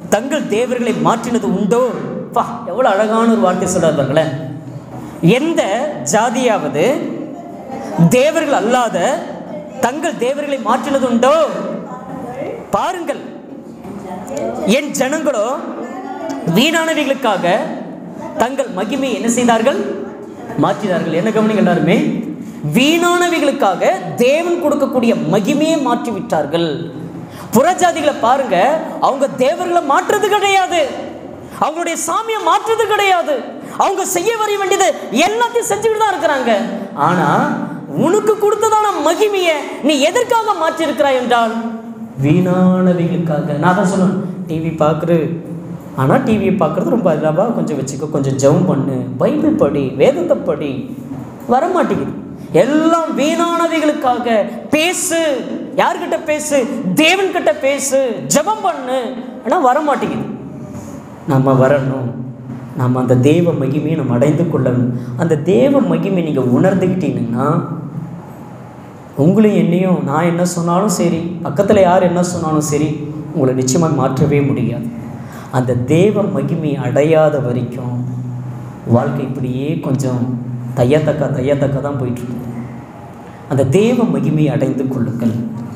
தங்கள் தேவர்களை மாற்றினது உண்டோ பா எவ்வளோ அழகான ஒரு வார்த்தை சொல்றாரு பாருங்களேன் எந்த ஜாதியாவது தேவர்கள் அல்லாத தங்கள் தேவர்களை மாற்றினது உண்டோ பாருங்கள் என் ஜனங்களோ வீணானவைகளுக்காக தங்கள் மகிமை என்ன செய்தார்கள் மாற்றினார்கள் என்ன கவனிங்க எல்லாருமே வீணானவைகளுக்காக தேவன் கொடுக்கக்கூடிய மகிமையை மாற்றி விட்டார்கள் புறஜாதிகளை பாருங்க அவங்க தேவர்களை மாற்றுறது கிடையாது அவங்களுடைய சாமியை மாற்றுறது கிடையாது அவங்க செய்ய வர வேண்டியது எல்லாத்தையும் செஞ்சுக்கிட்டு தான் இருக்கிறாங்க ஆனா உனக்கு கொடுத்ததான மகிமையை நீ எதற்காக மாற்றி இருக்கிறாய் என்றால் வீணானவைகளுக்காக நான் தான் சொல்லுவேன் டிவி பார்க்குற ஆனால் டிவியை பார்க்குறது ரொம்ப இல்லாமல் கொஞ்சம் வச்சுக்கோ கொஞ்சம் ஜெபம் பண்ணு பைபிள் படி வேதத்தை படி வரமாட்டேங்குது எல்லாம் வீணானவைகளுக்காக பேசு யார்கிட்ட பேசு தேவன்கிட்ட பேசு ஜெபம் பண்ணு ஆனால் வரமாட்டேங்குது நம்ம வரணும் நம்ம அந்த தேவ மகிமையை நம்ம அடைந்து கொள்ளணும் அந்த தேவ மகிமை நீங்கள் உணர்ந்துக்கிட்டீங்கன்னா உங்களையும் என்னையும் நான் என்ன சொன்னாலும் சரி பக்கத்தில் யார் என்ன சொன்னாலும் சரி உங்களை நிச்சயமாக மாற்றவே முடியாது அந்த தேவ மகிமை அடையாத வரைக்கும் வாழ்க்கை இப்படியே கொஞ்சம் தையத்தக்கா தையத்தக்கா தான் போயிட்டுருக்கு அந்த தேவ மகிமையை அடைந்து கொள்ளுங்கள்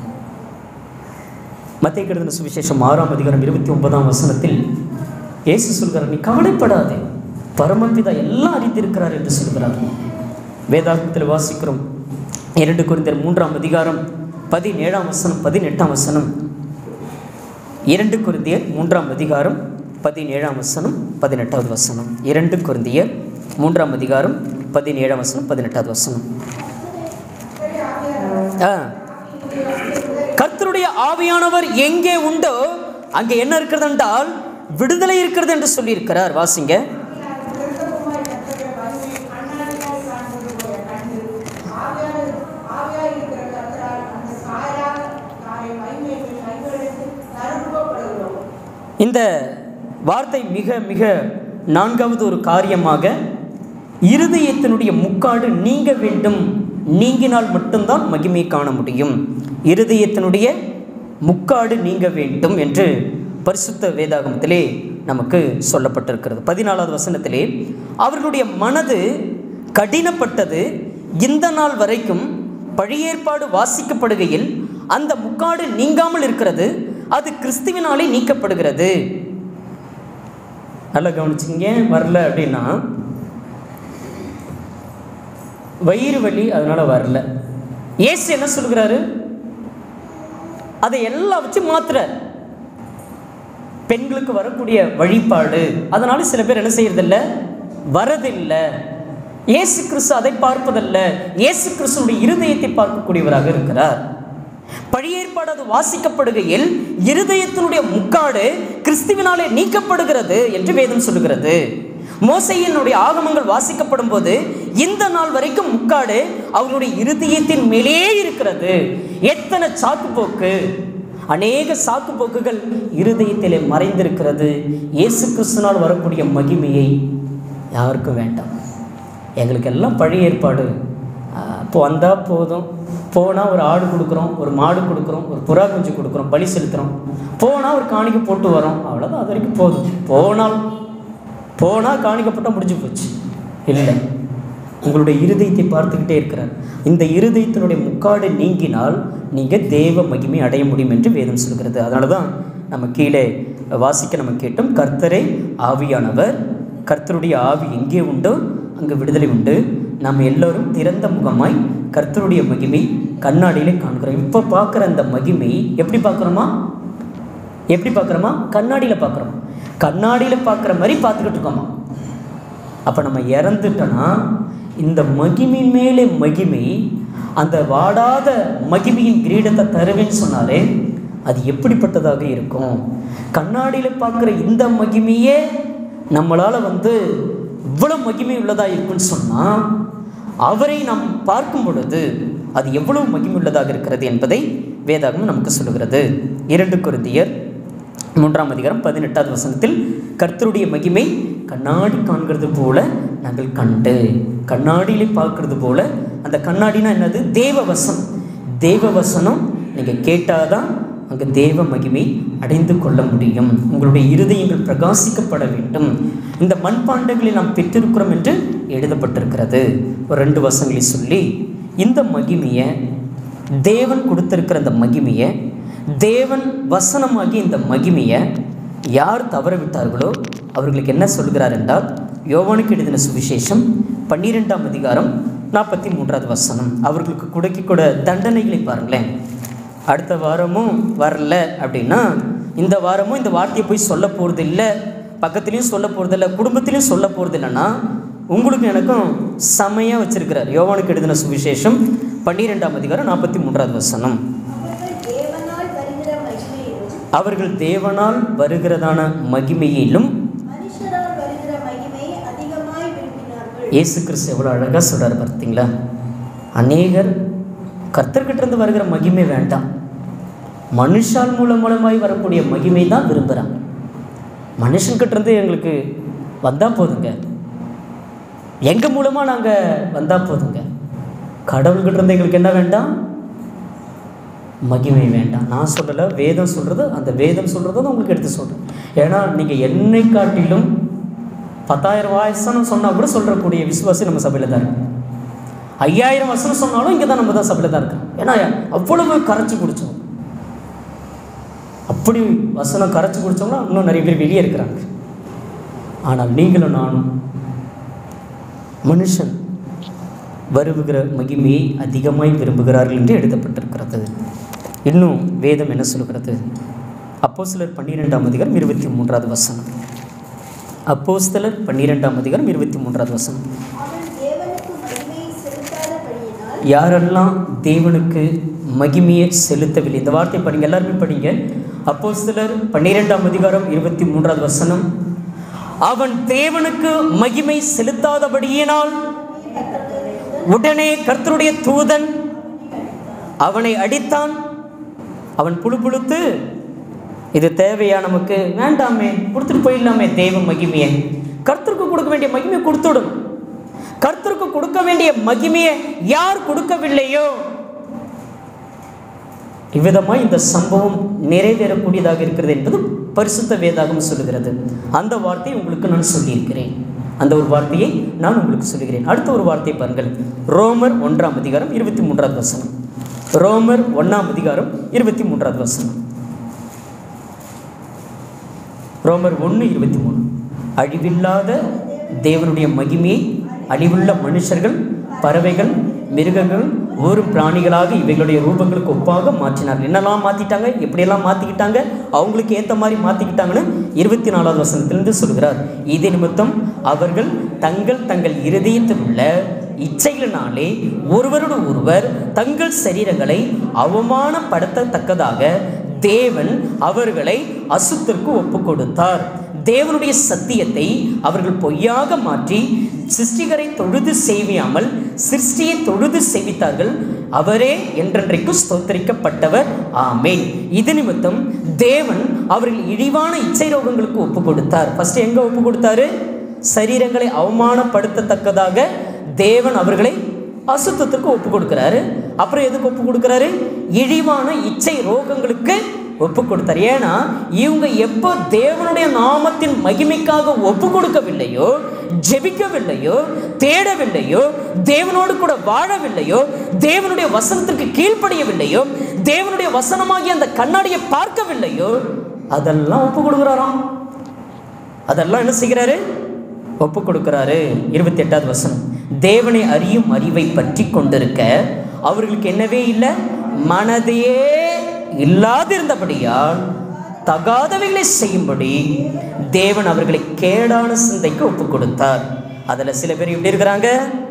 மத்திய கிடந்த சுவிசேஷம் ஆறாம் அதிகாரம் இருபத்தி ஒன்பதாம் வசனத்தில் இயேசு சொல்கிறார் நீ கவலைப்படாதே பரமபிதா எல்லாம் அறிந்திருக்கிறார் என்று சொல்கிறார் வேதாகத்தில் வாசிக்கிறோம் இரண்டு குறிந்தர் மூன்றாம் அதிகாரம் பதினேழாம் வசனம் பதினெட்டாம் வசனம் இரண்டு குருந்தியர் மூன்றாம் அதிகாரம் பதினேழாம் வசனம் பதினெட்டாவது வசனம் இரண்டு குருந்தியர் மூன்றாம் அதிகாரம் பதினேழாம் வசனம் பதினெட்டாவது வசனம் ஆ கர்த்தருடைய ஆவியானவர் எங்கே உண்டோ அங்கே என்ன இருக்கிறது என்றால் விடுதலை இருக்கிறது என்று சொல்லியிருக்கிறார் வாசிங்க இந்த வார்த்தை மிக மிக நான்காவது ஒரு காரியமாக இருதயத்தினுடைய முக்காடு நீங்க வேண்டும் நீங்கினால் மட்டும்தான் மகிமை காண முடியும் இருதயத்தினுடைய முக்காடு நீங்க வேண்டும் என்று பரிசுத்த வேதாகமத்திலே நமக்கு சொல்லப்பட்டிருக்கிறது பதினாலாவது வசனத்திலே அவர்களுடைய மனது கடினப்பட்டது இந்த நாள் வரைக்கும் பழியேற்பாடு வாசிக்கப்படுகையில் அந்த முக்காடு நீங்காமல் இருக்கிறது அது கிறிஸ்துவினாலே நீக்கப்படுகிறது நல்லா கவனிச்சுங்க வரல அப்படின்னா வயிறு வலி அதனால வரல ஏசு என்ன சொல்கிறாரு அதை எல்லாம் வச்சு மாத்துறார் பெண்களுக்கு வரக்கூடிய வழிபாடு அதனால சில பேர் என்ன செய்யறதில்ல வரதில்லை இயேசு கிறிஸ்து அதை பார்ப்பதல்ல இயேசு கிறிஸ்துடைய இருதயத்தை பார்க்கக்கூடியவராக இருக்கிறார் பழியேற்பாடு அது வாசிக்கப்படுகையில் இருதயத்தினுடைய முக்காடு கிறிஸ்துவினாலே நீக்கப்படுகிறது என்று வேதம் சொல்லுகிறது மோசையினுடைய ஆகமங்கள் வாசிக்கப்படும் போது இந்த நாள் வரைக்கும் முக்காடு அவர்களுடைய இருதயத்தின் மேலே இருக்கிறது எத்தனை சாக்குப்போக்கு அநேக சாக்குப்போக்குகள் இருதயத்திலே மறைந்திருக்கிறது இயேசு கிறிஸ்துனால் வரக்கூடிய மகிமையை யாருக்கும் வேண்டாம் எங்களுக்கு எல்லாம் பழைய ஏற்பாடு இப்போ வந்தால் போதும் போனால் ஒரு ஆடு கொடுக்குறோம் ஒரு மாடு கொடுக்குறோம் ஒரு புறா குஞ்சு கொடுக்குறோம் பலி செலுத்துகிறோம் போனால் ஒரு காணிக்கை போட்டு வரோம் அவ்வளோதான் அது வரைக்கும் போதும் போனால் போனால் காணிக்கப்பட்டால் முடிஞ்சு போச்சு இல்லை உங்களுடைய இருதயத்தை பார்த்துக்கிட்டே இருக்கிறார் இந்த இருதயத்தினுடைய முக்காடு நீங்கினால் நீங்கள் தேவ மகிமை அடைய முடியும் என்று வேதம் சொல்கிறது அதனால தான் நம்ம கீழே வாசிக்க நம்ம கேட்டோம் கர்த்தரே ஆவியானவர் கர்த்தருடைய ஆவி எங்கே உண்டோ அங்கே விடுதலை உண்டு நம்ம எல்லோரும் திறந்த முகமாய் கர்த்தருடைய மகிமை கண்ணாடியிலே காண்கிறோம் இப்போ பார்க்குற அந்த மகிமை எப்படி பார்க்குறோமா எப்படி பார்க்குறோமா கண்ணாடியில் பார்க்குறோம் கண்ணாடியில் பார்க்குற மாதிரி பார்த்துக்கிட்டு இருக்கோமா அப்போ நம்ம இறந்துட்டோன்னா இந்த மகிமை மேலே மகிமை அந்த வாடாத மகிமையின் கிரீடத்தை தருவேன்னு சொன்னாலே அது எப்படிப்பட்டதாக இருக்கும் கண்ணாடியில் பார்க்குற இந்த மகிமையே நம்மளால் வந்து இவ்வளோ மகிமை உள்ளதாக இருக்குன்னு சொன்னால் அவரை நாம் பார்க்கும் பொழுது அது எவ்வளவு மகிமை உள்ளதாக இருக்கிறது என்பதை வேதாகமம் நமக்கு சொல்லுகிறது இரண்டு குருந்தியர் மூன்றாம் அதிகாரம் பதினெட்டாவது வசனத்தில் கர்த்தருடைய மகிமை கண்ணாடி காண்கிறது போல நாங்கள் கண்டு கண்ணாடியிலே பார்க்கறது போல அந்த கண்ணாடினா என்னது தேவ வசனம் தேவ வசனம் நீங்கள் கேட்டாதான் அங்கு தேவ மகிமை அடைந்து கொள்ள முடியும் உங்களுடைய இருதயங்கள் பிரகாசிக்கப்பட வேண்டும் இந்த மண்பாண்டங்களை நாம் பெற்றிருக்கிறோம் என்று எழுதப்பட்டிருக்கிறது ஒரு ரெண்டு வசங்களை சொல்லி இந்த மகிமையை தேவன் கொடுத்திருக்கிற அந்த மகிமையை தேவன் வசனமாகி இந்த மகிமையை யார் தவற விட்டார்களோ அவர்களுக்கு என்ன சொல்கிறார் என்றால் யோவானுக்கு எழுதின சுவிசேஷம் பன்னிரெண்டாம் அதிகாரம் நாற்பத்தி மூன்றாவது வசனம் அவர்களுக்கு கொடுக்க கூட தண்டனைகளை பாருங்களேன் அடுத்த வாரமும் வரல அப்படின்னா இந்த வாரமும் இந்த வார்த்தையை போய் சொல்ல போகிறது இல்லை பக்கத்துலேயும் சொல்ல போகிறது இல்லை குடும்பத்திலையும் சொல்ல போகிறது இல்லைன்னா உங்களுக்கு எனக்கும் செமையாக வச்சிருக்கிறார் யோவானுக்கு எழுதின சுவிசேஷம் பன்னிரெண்டாம் அதிகாரம் நாற்பத்தி மூன்றாவது வசனம் அவர்கள் தேவனால் வருகிற மகிமையிலும் அவர்கள் தேவனால் வருகிறதான மகிமையிலும் மனுஷரால் வருகிற மகிமையை அதிகமாய் விரும்பினார்கள் இயேசு கிறிஸ்து எவ்வளோ அழகாக சொல்கிறார் பார்த்தீங்களா அநேகர் கர்த்தர்கிட்ட இருந்து வருகிற மகிமை வேண்டாம் மனுஷால் மூலம் மூலமாய் வரக்கூடிய மகிமை தான் விரும்புகிறாங்க மனுஷன்கிட்ட இருந்து எங்களுக்கு வந்தால் போதுங்க எங்கள் மூலமாக நாங்கள் வந்தால் போதுங்க கடவுள்கிட்ட இருந்து எங்களுக்கு என்ன வேண்டாம் மகிமை வேண்டாம் நான் சொல்லலை வேதம் சொல்கிறது அந்த வேதம் சொல்கிறத தான் உங்களுக்கு எடுத்து சொல்கிறேன் ஏன்னா நீங்கள் என்னை காட்டிலும் பத்தாயிரம் வசனம் சொன்னால் கூட சொல்கிறக்கூடிய விசுவாசி நம்ம சபையில் தான் இருக்கு ஐயாயிரம் வசனம் சொன்னாலும் இங்கே தான் நம்ம தான் சபையில் தான் இருக்கோம் ஏன்னா அவ்வளவு கரைச்சி குடித்தோம் அப்படி வசனம் கரைச்சி குடித்தவங்க இன்னும் நிறைய பேர் வெளியே இருக்கிறாங்க ஆனால் நீங்களும் நானும் மனுஷன் வருவுகிற மகிமையை அதிகமாய் விரும்புகிறார்கள் என்று எழுதப்பட்டிருக்கிறது இன்னும் வேதம் என்ன சொல்கிறது அப்போஸ்தலர் பன்னிரெண்டாம் அதிகாரம் இருபத்தி மூன்றாவது வசனம் அப்போஸ்தலர் பன்னிரெண்டாம் அதிகாரம் இருபத்தி மூன்றாவது வசனம் அவன் தேவனுக்கு மகிமையை செலுத்தாதபடியினால் யாரெல்லாம் தேவனுக்கு மகிமையை செலுத்தவில்லை இந்த வார்த்தை படிங்க எல்லாருமே படிங்க அப்போஸ்தலர் பன்னிரெண்டாம் அதிகாரம் இருபத்தி மூன்றாவது வசனம் அவன் தேவனுக்கு மகிமை செலுத்தாதபடியினால் உடனே கர்த்தருடைய தூதன் அவனை அடித்தான் அவன் புழு புழுத்து இது தேவையா நமக்கு வேண்டாமே கொடுத்துட்டு போயிடலாமே தேவ மகிமையை கர்த்தருக்கு கொடுக்க வேண்டிய மகிமையை கொடுத்துடும் கர்த்தருக்கு கொடுக்க வேண்டிய மகிமையை யார் கொடுக்கவில்லையோ இவ்விதமாய் இந்த சம்பவம் நிறைவேறக்கூடியதாக இருக்கிறது என்பது பரிசுத்த வேதாகம் சொல்லுகிறது அந்த வார்த்தையை உங்களுக்கு நான் சொல்லியிருக்கிறேன் அந்த ஒரு வார்த்தையை நான் உங்களுக்கு சொல்லுகிறேன் அடுத்த ஒரு வார்த்தை பாருங்கள் ரோமர் ஒன்றாம் அதிகாரம் இருபத்தி மூன்றாவது வசனம் ரோமர் ஒன்றாம் அதிகாரம் இருபத்தி மூன்றாவது வசனம் ரோமர் ஒன்று இருபத்தி மூணு அழிவில்லாத தேவனுடைய மகிமையை அழிவுள்ள மனுஷர்கள் பறவைகள் மிருகங்கள் ஊரும் பிராணிகளாக இவைகளுடைய ரூபங்களுக்கு ஒப்பாக மாற்றினார்கள் என்னெல்லாம் மாற்றிட்டாங்க எப்படியெல்லாம் மாற்றிக்கிட்டாங்க அவங்களுக்கு ஏற்ற மாதிரி மாற்றிக்கிட்டாங்கன்னு இருபத்தி நாலாவது வசனத்திலிருந்து சொல்கிறார் இது நிமித்தம் அவர்கள் தங்கள் தங்கள் இருதயத்தில் உள்ள இச்சைகளினாலே ஒருவரோடு ஒருவர் தங்கள் சரீரங்களை அவமானப்படுத்தத்தக்கதாக தேவன் அவர்களை அசுத்திற்கு ஒப்பு கொடுத்தார் தேவனுடைய சத்தியத்தை அவர்கள் பொய்யாக மாற்றி சிருஷ்டிகரை தொழுது செய்வியாமல் சிருஷ்டியை தொழுது செய்வித்தார்கள் அவரே என்றென்றைக்கு ஸ்தோத்தரிக்கப்பட்டவர் ஆமேன் இது நிமித்தம் தேவன் அவர்கள் இழிவான இச்சை ரோகங்களுக்கு ஒப்பு கொடுத்தார் ஃபர்ஸ்ட் எங்க ஒப்பு கொடுத்தாரு சரீரங்களை அவமானப்படுத்தத்தக்கதாக தேவன் அவர்களை அசுத்தத்திற்கு ஒப்பு கொடுக்குறாரு அப்புறம் எதுக்கு ஒப்பு கொடுக்குறாரு இழிவான இச்சை ரோகங்களுக்கு ஒப்பு கொடுத்தார் ஏன்னா இவங்க எப்போ தேவனுடைய நாமத்தின் மகிமைக்காக ஒப்பு கொடுக்கவில்லையோ ஜெபிக்கவில்லையோ தேடவில்லையோ தேவனோடு கூட வாழவில்லையோ தேவனுடைய வசனத்திற்கு கீழ்ப்படியவில்லையோ தேவனுடைய வசனமாகிய அந்த கண்ணாடியை பார்க்கவில்லையோ அதெல்லாம் ஒப்பு கொடுக்குறாராம் அதெல்லாம் என்ன செய்கிறாரு ஒப்பு கொடுக்கிறாரு இருபத்தி எட்டாவது வசனம் தேவனை அறியும் அறிவை பற்றி கொண்டிருக்க அவர்களுக்கு என்னவே இல்லை மனதையே இல்லாதிருந்தபடியால் தகாதவைகளை செய்யும்படி தேவன் அவர்களை கேடான சிந்தைக்கு ஒப்பு கொடுத்தார் அதில் சில பேர் எப்படி இருக்கிறாங்க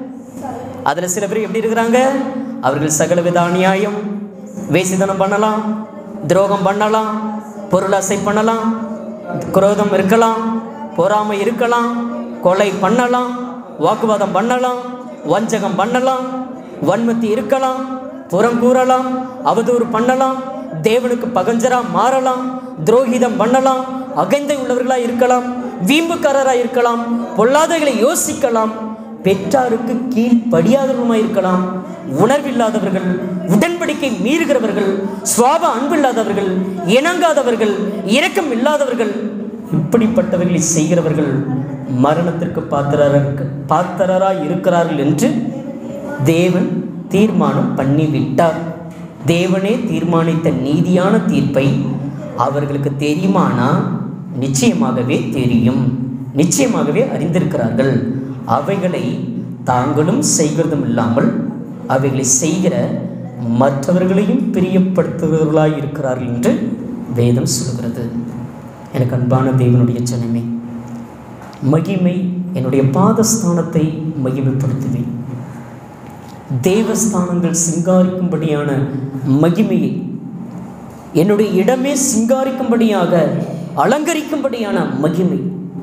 அதில் சில பேர் எப்படி இருக்கிறாங்க அவர்கள் சகலவித அநியாயம் வேசிதனம் பண்ணலாம் துரோகம் பண்ணலாம் பொருளாசை பண்ணலாம் குரோதம் இருக்கலாம் பொறாமை இருக்கலாம் கொலை பண்ணலாம் வாக்குவாதம் பண்ணலாம் வஞ்சகம் பண்ணலாம் வன்மத்தி இருக்கலாம் புறம் கூறலாம் அவதூறு பண்ணலாம் தேவனுக்கு பகஞ்சரா மாறலாம் துரோகிதம் பண்ணலாம் அகந்தை உள்ளவர்களாக இருக்கலாம் வீம்புக்காரராக இருக்கலாம் பொல்லாதவைகளை யோசிக்கலாம் பெற்றாருக்கு கீழ்ப்படியாதவருமாய் இருக்கலாம் உணர்வில்லாதவர்கள் உடன்படிக்கை மீறுகிறவர்கள் சுவாப அன்பில்லாதவர்கள் இணங்காதவர்கள் இரக்கம் இல்லாதவர்கள் இப்படிப்பட்டவர்களை செய்கிறவர்கள் மரணத்திற்கு பாத்திரர பாத்திரராய் இருக்கிறார்கள் என்று தேவன் தீர்மானம் பண்ணிவிட்டார் தேவனே தீர்மானித்த நீதியான தீர்ப்பை அவர்களுக்கு தெரியுமானா நிச்சயமாகவே தெரியும் நிச்சயமாகவே அறிந்திருக்கிறார்கள் அவைகளை தாங்களும் செய்கிறதும் இல்லாமல் அவைகளை செய்கிற மற்றவர்களையும் பிரியப்படுத்துகிறவர்களாய் இருக்கிறார்கள் என்று வேதம் சொல்கிறது எனக்கு அன்பான தேவனுடைய ஜனமே மகிமை என்னுடைய பாதஸ்தானத்தை மகிமைப்படுத்துவேன் தேவஸ்தானங்கள் சிங்காரிக்கும்படியான மகிமையை என்னுடைய இடமே சிங்காரிக்கும்படியாக அலங்கரிக்கும்படியான மகிமை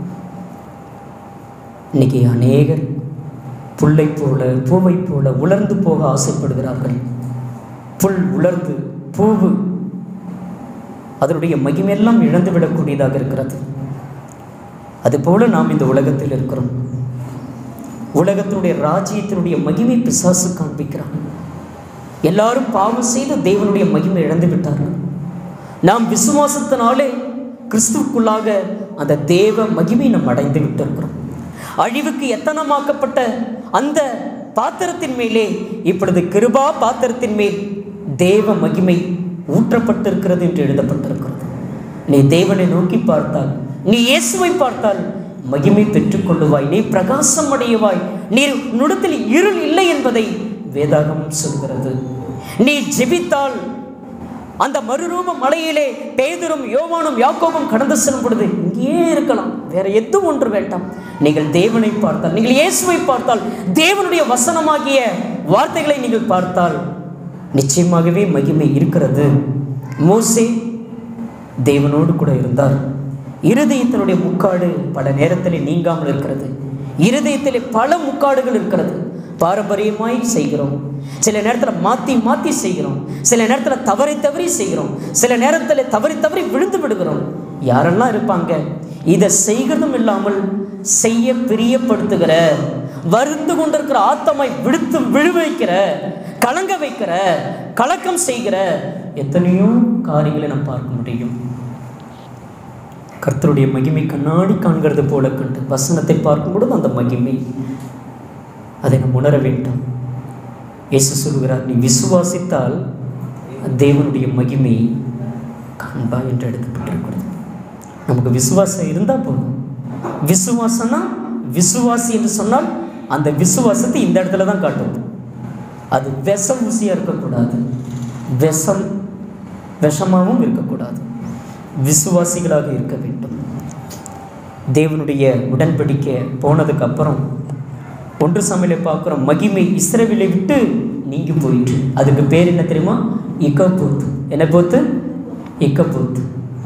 இன்னைக்கு அநேகர் புல்லை போல பூவை போல உலர்ந்து போக ஆசைப்படுகிறார்கள் புல் உலர்ந்து பூவு அதனுடைய மகிமையெல்லாம் இழந்து விடக்கூடியதாக இருக்கிறது அதுபோல நாம் இந்த உலகத்தில் இருக்கிறோம் உலகத்தினுடைய ராஜ்யத்தினுடைய மகிமை பிசாசு காண்பிக்கிறான் எல்லாரும் பாவம் செய்து தேவனுடைய மகிமை இழந்து விட்டார்கள் நாம் விசுவாசத்தினாலே கிறிஸ்துவுக்குள்ளாக அந்த தேவ மகிமை நாம் அடைந்து விட்டிருக்கிறோம் அழிவுக்கு எத்தனமாக்கப்பட்ட அந்த பாத்திரத்தின் மேலே இப்பொழுது கிருபா பாத்திரத்தின் மேல் தேவ மகிமை ஊற்றப்பட்டிருக்கிறது என்று எழுதப்பட்டிருக்கிறது நீ தேவனை நோக்கி பார்த்தால் நீ இயேசுவை பார்த்தால் மகிமை பெற்றுக்கொள்ளுவாய் நீ பிரகாசம் அடையவாய் நீ நுடத்தில் இருள் இல்லை என்பதை வேதாகமம் சொல்கிறது நீ ஜெபித்தால் அந்த மறுரூப மலையிலே பேதுரும் யோவானும் யாக்கோபும் கடந்து செல்லும் பொழுது இங்கேயே இருக்கலாம் வேற எதுவும் ஒன்று வேண்டாம் நீங்கள் தேவனை பார்த்தால் நீங்கள் இயேசுவை பார்த்தால் தேவனுடைய வசனமாகிய வார்த்தைகளை நீங்கள் பார்த்தால் நிச்சயமாகவே மகிமை இருக்கிறது மோசே தேவனோடு கூட இருந்தார் இருதயத்தினுடைய முக்காடு பல நேரத்தில் நீங்காமல் இருக்கிறது இருதயத்தில் பல முக்காடுகள் இருக்கிறது பாரம்பரியமாய் செய்கிறோம் சில நேரத்தில் மாற்றி மாற்றி செய்கிறோம் சில நேரத்தில் தவறி தவறி செய்கிறோம் சில நேரத்தில் தவறி தவறி விழுந்து விடுகிறோம் யாரெல்லாம் இருப்பாங்க இதை செய்கிறதும் இல்லாமல் செய்ய பிரியப்படுத்துகிற வருந்து கொண்டிருக்கிற ஆத்தமை விடுத்து விழுவைக்கிற கலங்க வைக்கிற கலக்கம் செய்கிற எத்தனையோ காரியங்களை நாம் பார்க்க முடியும் கர்த்தருடைய மகிமை கண்ணாடி காண்கிறது போல கண்டு வசனத்தை பார்க்கும் பொழுது அந்த மகிமை அதை நாம் உணர வேண்டும் இயேசு சொல்கிறார் நீ விசுவாசித்தால் தேவனுடைய மகிமை காண்பா என்று எழுதப்பட்டிருக்கிறது நமக்கு விசுவாசம் இருந்தால் போதும் விசுவாசம்னா விசுவாசி என்று சொன்னால் அந்த விசுவாசத்தை இந்த இடத்துல தான் காட்டும் அது விஷம் ஊசியாக இருக்கக்கூடாது விஷம் விஷமாகவும் இருக்கக்கூடாது விசுவாசிகளாக இருக்க வேண்டும் தேவனுடைய உடன்படிக்கை போனதுக்கு அப்புறம் ஒன்று சமையலை பார்க்குறோம் மகிமை இஸ்ரவேலை விட்டு நீங்கி போயிட்டு அதுக்கு பேர் என்ன தெரியுமா இக்கப்போத்து என்ன போத்து இக்கப்போத்து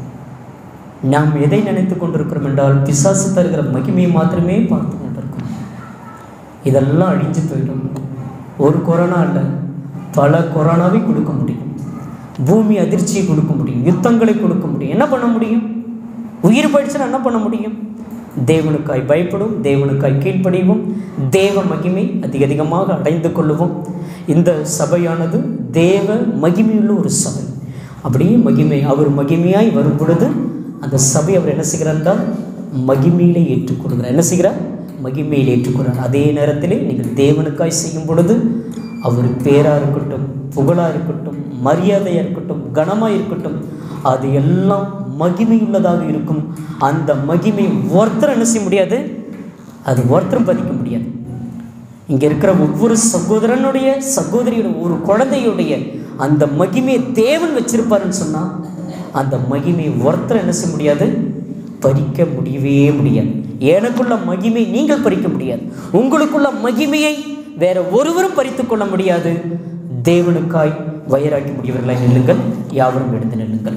நாம் எதை நினைத்து கொண்டிருக்கிறோம் என்றால் பிசாசு தருகிற மகிமையை மாத்திரமே பார்த்து கொண்டிருக்கிறோம் இதெல்லாம் அழிஞ்சு போயிடும் ஒரு கொரோனா இல்லை பல கொரோனாவை கொடுக்க முடியும் பூமி அதிர்ச்சியை கொடுக்க முடியும் யுத்தங்களை கொடுக்க முடியும் என்ன பண்ண முடியும் உயிர் போயிடுச்சுன்னா என்ன பண்ண முடியும் தேவனுக்காய் பயப்படும் தேவனுக்காய் கீழ்ப்படிவோம் தேவ மகிமை அதிக அதிகமாக அடைந்து கொள்ளுவோம் இந்த சபையானது தேவ மகிமையுள்ள ஒரு சபை அப்படியே மகிமை அவர் மகிமையாய் வரும் பொழுது அந்த சபை அவர் என்ன செய்கிறார் என்றால் மகிமையிலே ஏற்றுக்கொள்கிறார் என்ன செய்கிறார் மகிமையில் ஏற்றுக்கொள்கிறார் அதே நேரத்திலே நீங்கள் தேவனுக்காய் செய்யும் பொழுது அவர் பேராக இருக்கட்டும் புகழாக இருக்கட்டும் மரியாதையாக இருக்கட்டும் கனமாக இருக்கட்டும் அது எல்லாம் மகிமையுள்ளதாக இருக்கும் அந்த மகிமை ஒருத்தர் என்ன செய்ய முடியாது அது ஒருத்தரும் பதிக்க முடியாது இங்கே இருக்கிற ஒவ்வொரு சகோதரனுடைய சகோதரியோட ஒரு குழந்தையுடைய அந்த மகிமையை தேவன் வச்சிருப்பாருன்னு சொன்னால் அந்த மகிமை ஒருத்தர் என்ன செய்ய முடியாது பறிக்க முடியவே முடியாது எனக்குள்ள மகிமை நீங்கள் பறிக்க முடியாது உங்களுக்குள்ள மகிமையை வேற ஒருவரும் பறித்து கொள்ள முடியாது தேவனுக்காய் வயராக்கி முடியவர்களாய் நில்லுங்கள் யாவரும் எடுத்து நில்லுங்கள்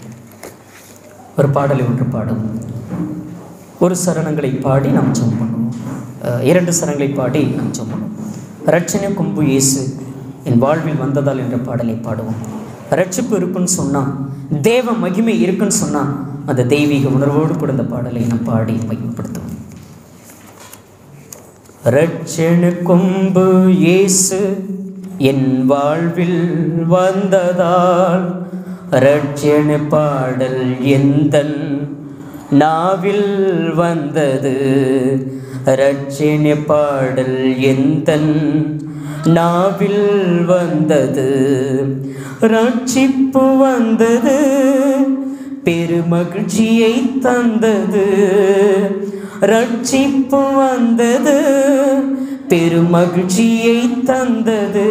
ஒரு பாடலை ஒன்று பாடும் ஒரு சரணங்களை பாடி நாம் ஜெபம் பண்ணுவோம் அஹ், இரண்டு சரணங்களை பாடி நாம் ஜெபம் பண்ணுவோம் ரட்சணை கொம்பு இயேசு என் வாழ்வில் வந்ததால் என்ற பாடலை பாடுவோம் ரட்சிப்பு இருக்குன்னு சொன்னால் தேவ மகிமை இருக்குன்னு சொன்னால் அந்த தெய்வீக உணர்வோடு கூட இந்த பாடலை நாம் பாடி மகிமைப்படுத்துவோம் ரட்சண கொம்பு இயேசு என் வாழ்வில் வந்ததால் ரட்சண பாடல் எந்தன் நாவில் வந்தது ரட்சண பாடல் எந்தன் நாவில் வந்தது ரட்சிப்பு வந்தது பெருமகிழ்ச்சியை தந்தது ரட்சிப்பு வந்தது பெருமகிழ்ச்சியை தந்தது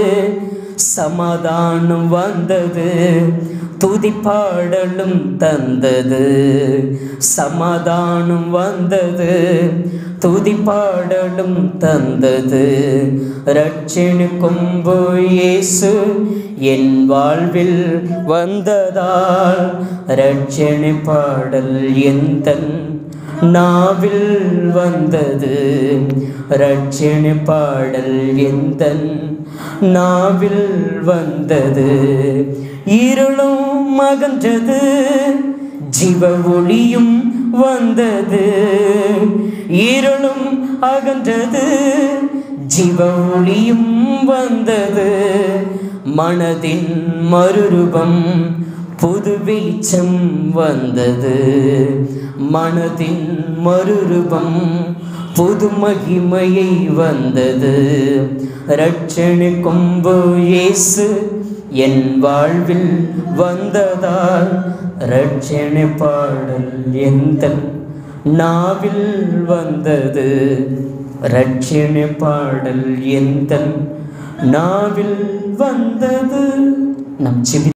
சமாதானம் வந்தது துதிப்பாடலும் தந்தது சமாதானம் வந்தது துதிப்பாடலும் தந்தது ரட்சணு கொம்பு இயேசு என் வாழ்வில் வந்ததால் ரட்சணை பாடல் எந்தன் நாவில் வந்தது ரட்சணை பாடல் எந்தன் நாவில் வந்தது இருளும் அகன்றது ஜீவ ஒளியும் வந்தது இருளும் அகன்றது ஜீவ ஒளியும் வந்தது மனதின் மறுரூபம் புது வெளிச்சம் வந்தது மனதின் மறுரூபம் புது மகிமையை வந்தது ரட்சணு கொம்பு இயேசு என் வாழ்வில் வந்ததால் ரட்சணை பாடல் எந்த நாவில் வந்தது ரட்சணை பாடல் எந்த நாவில் வந்தது நம் செவி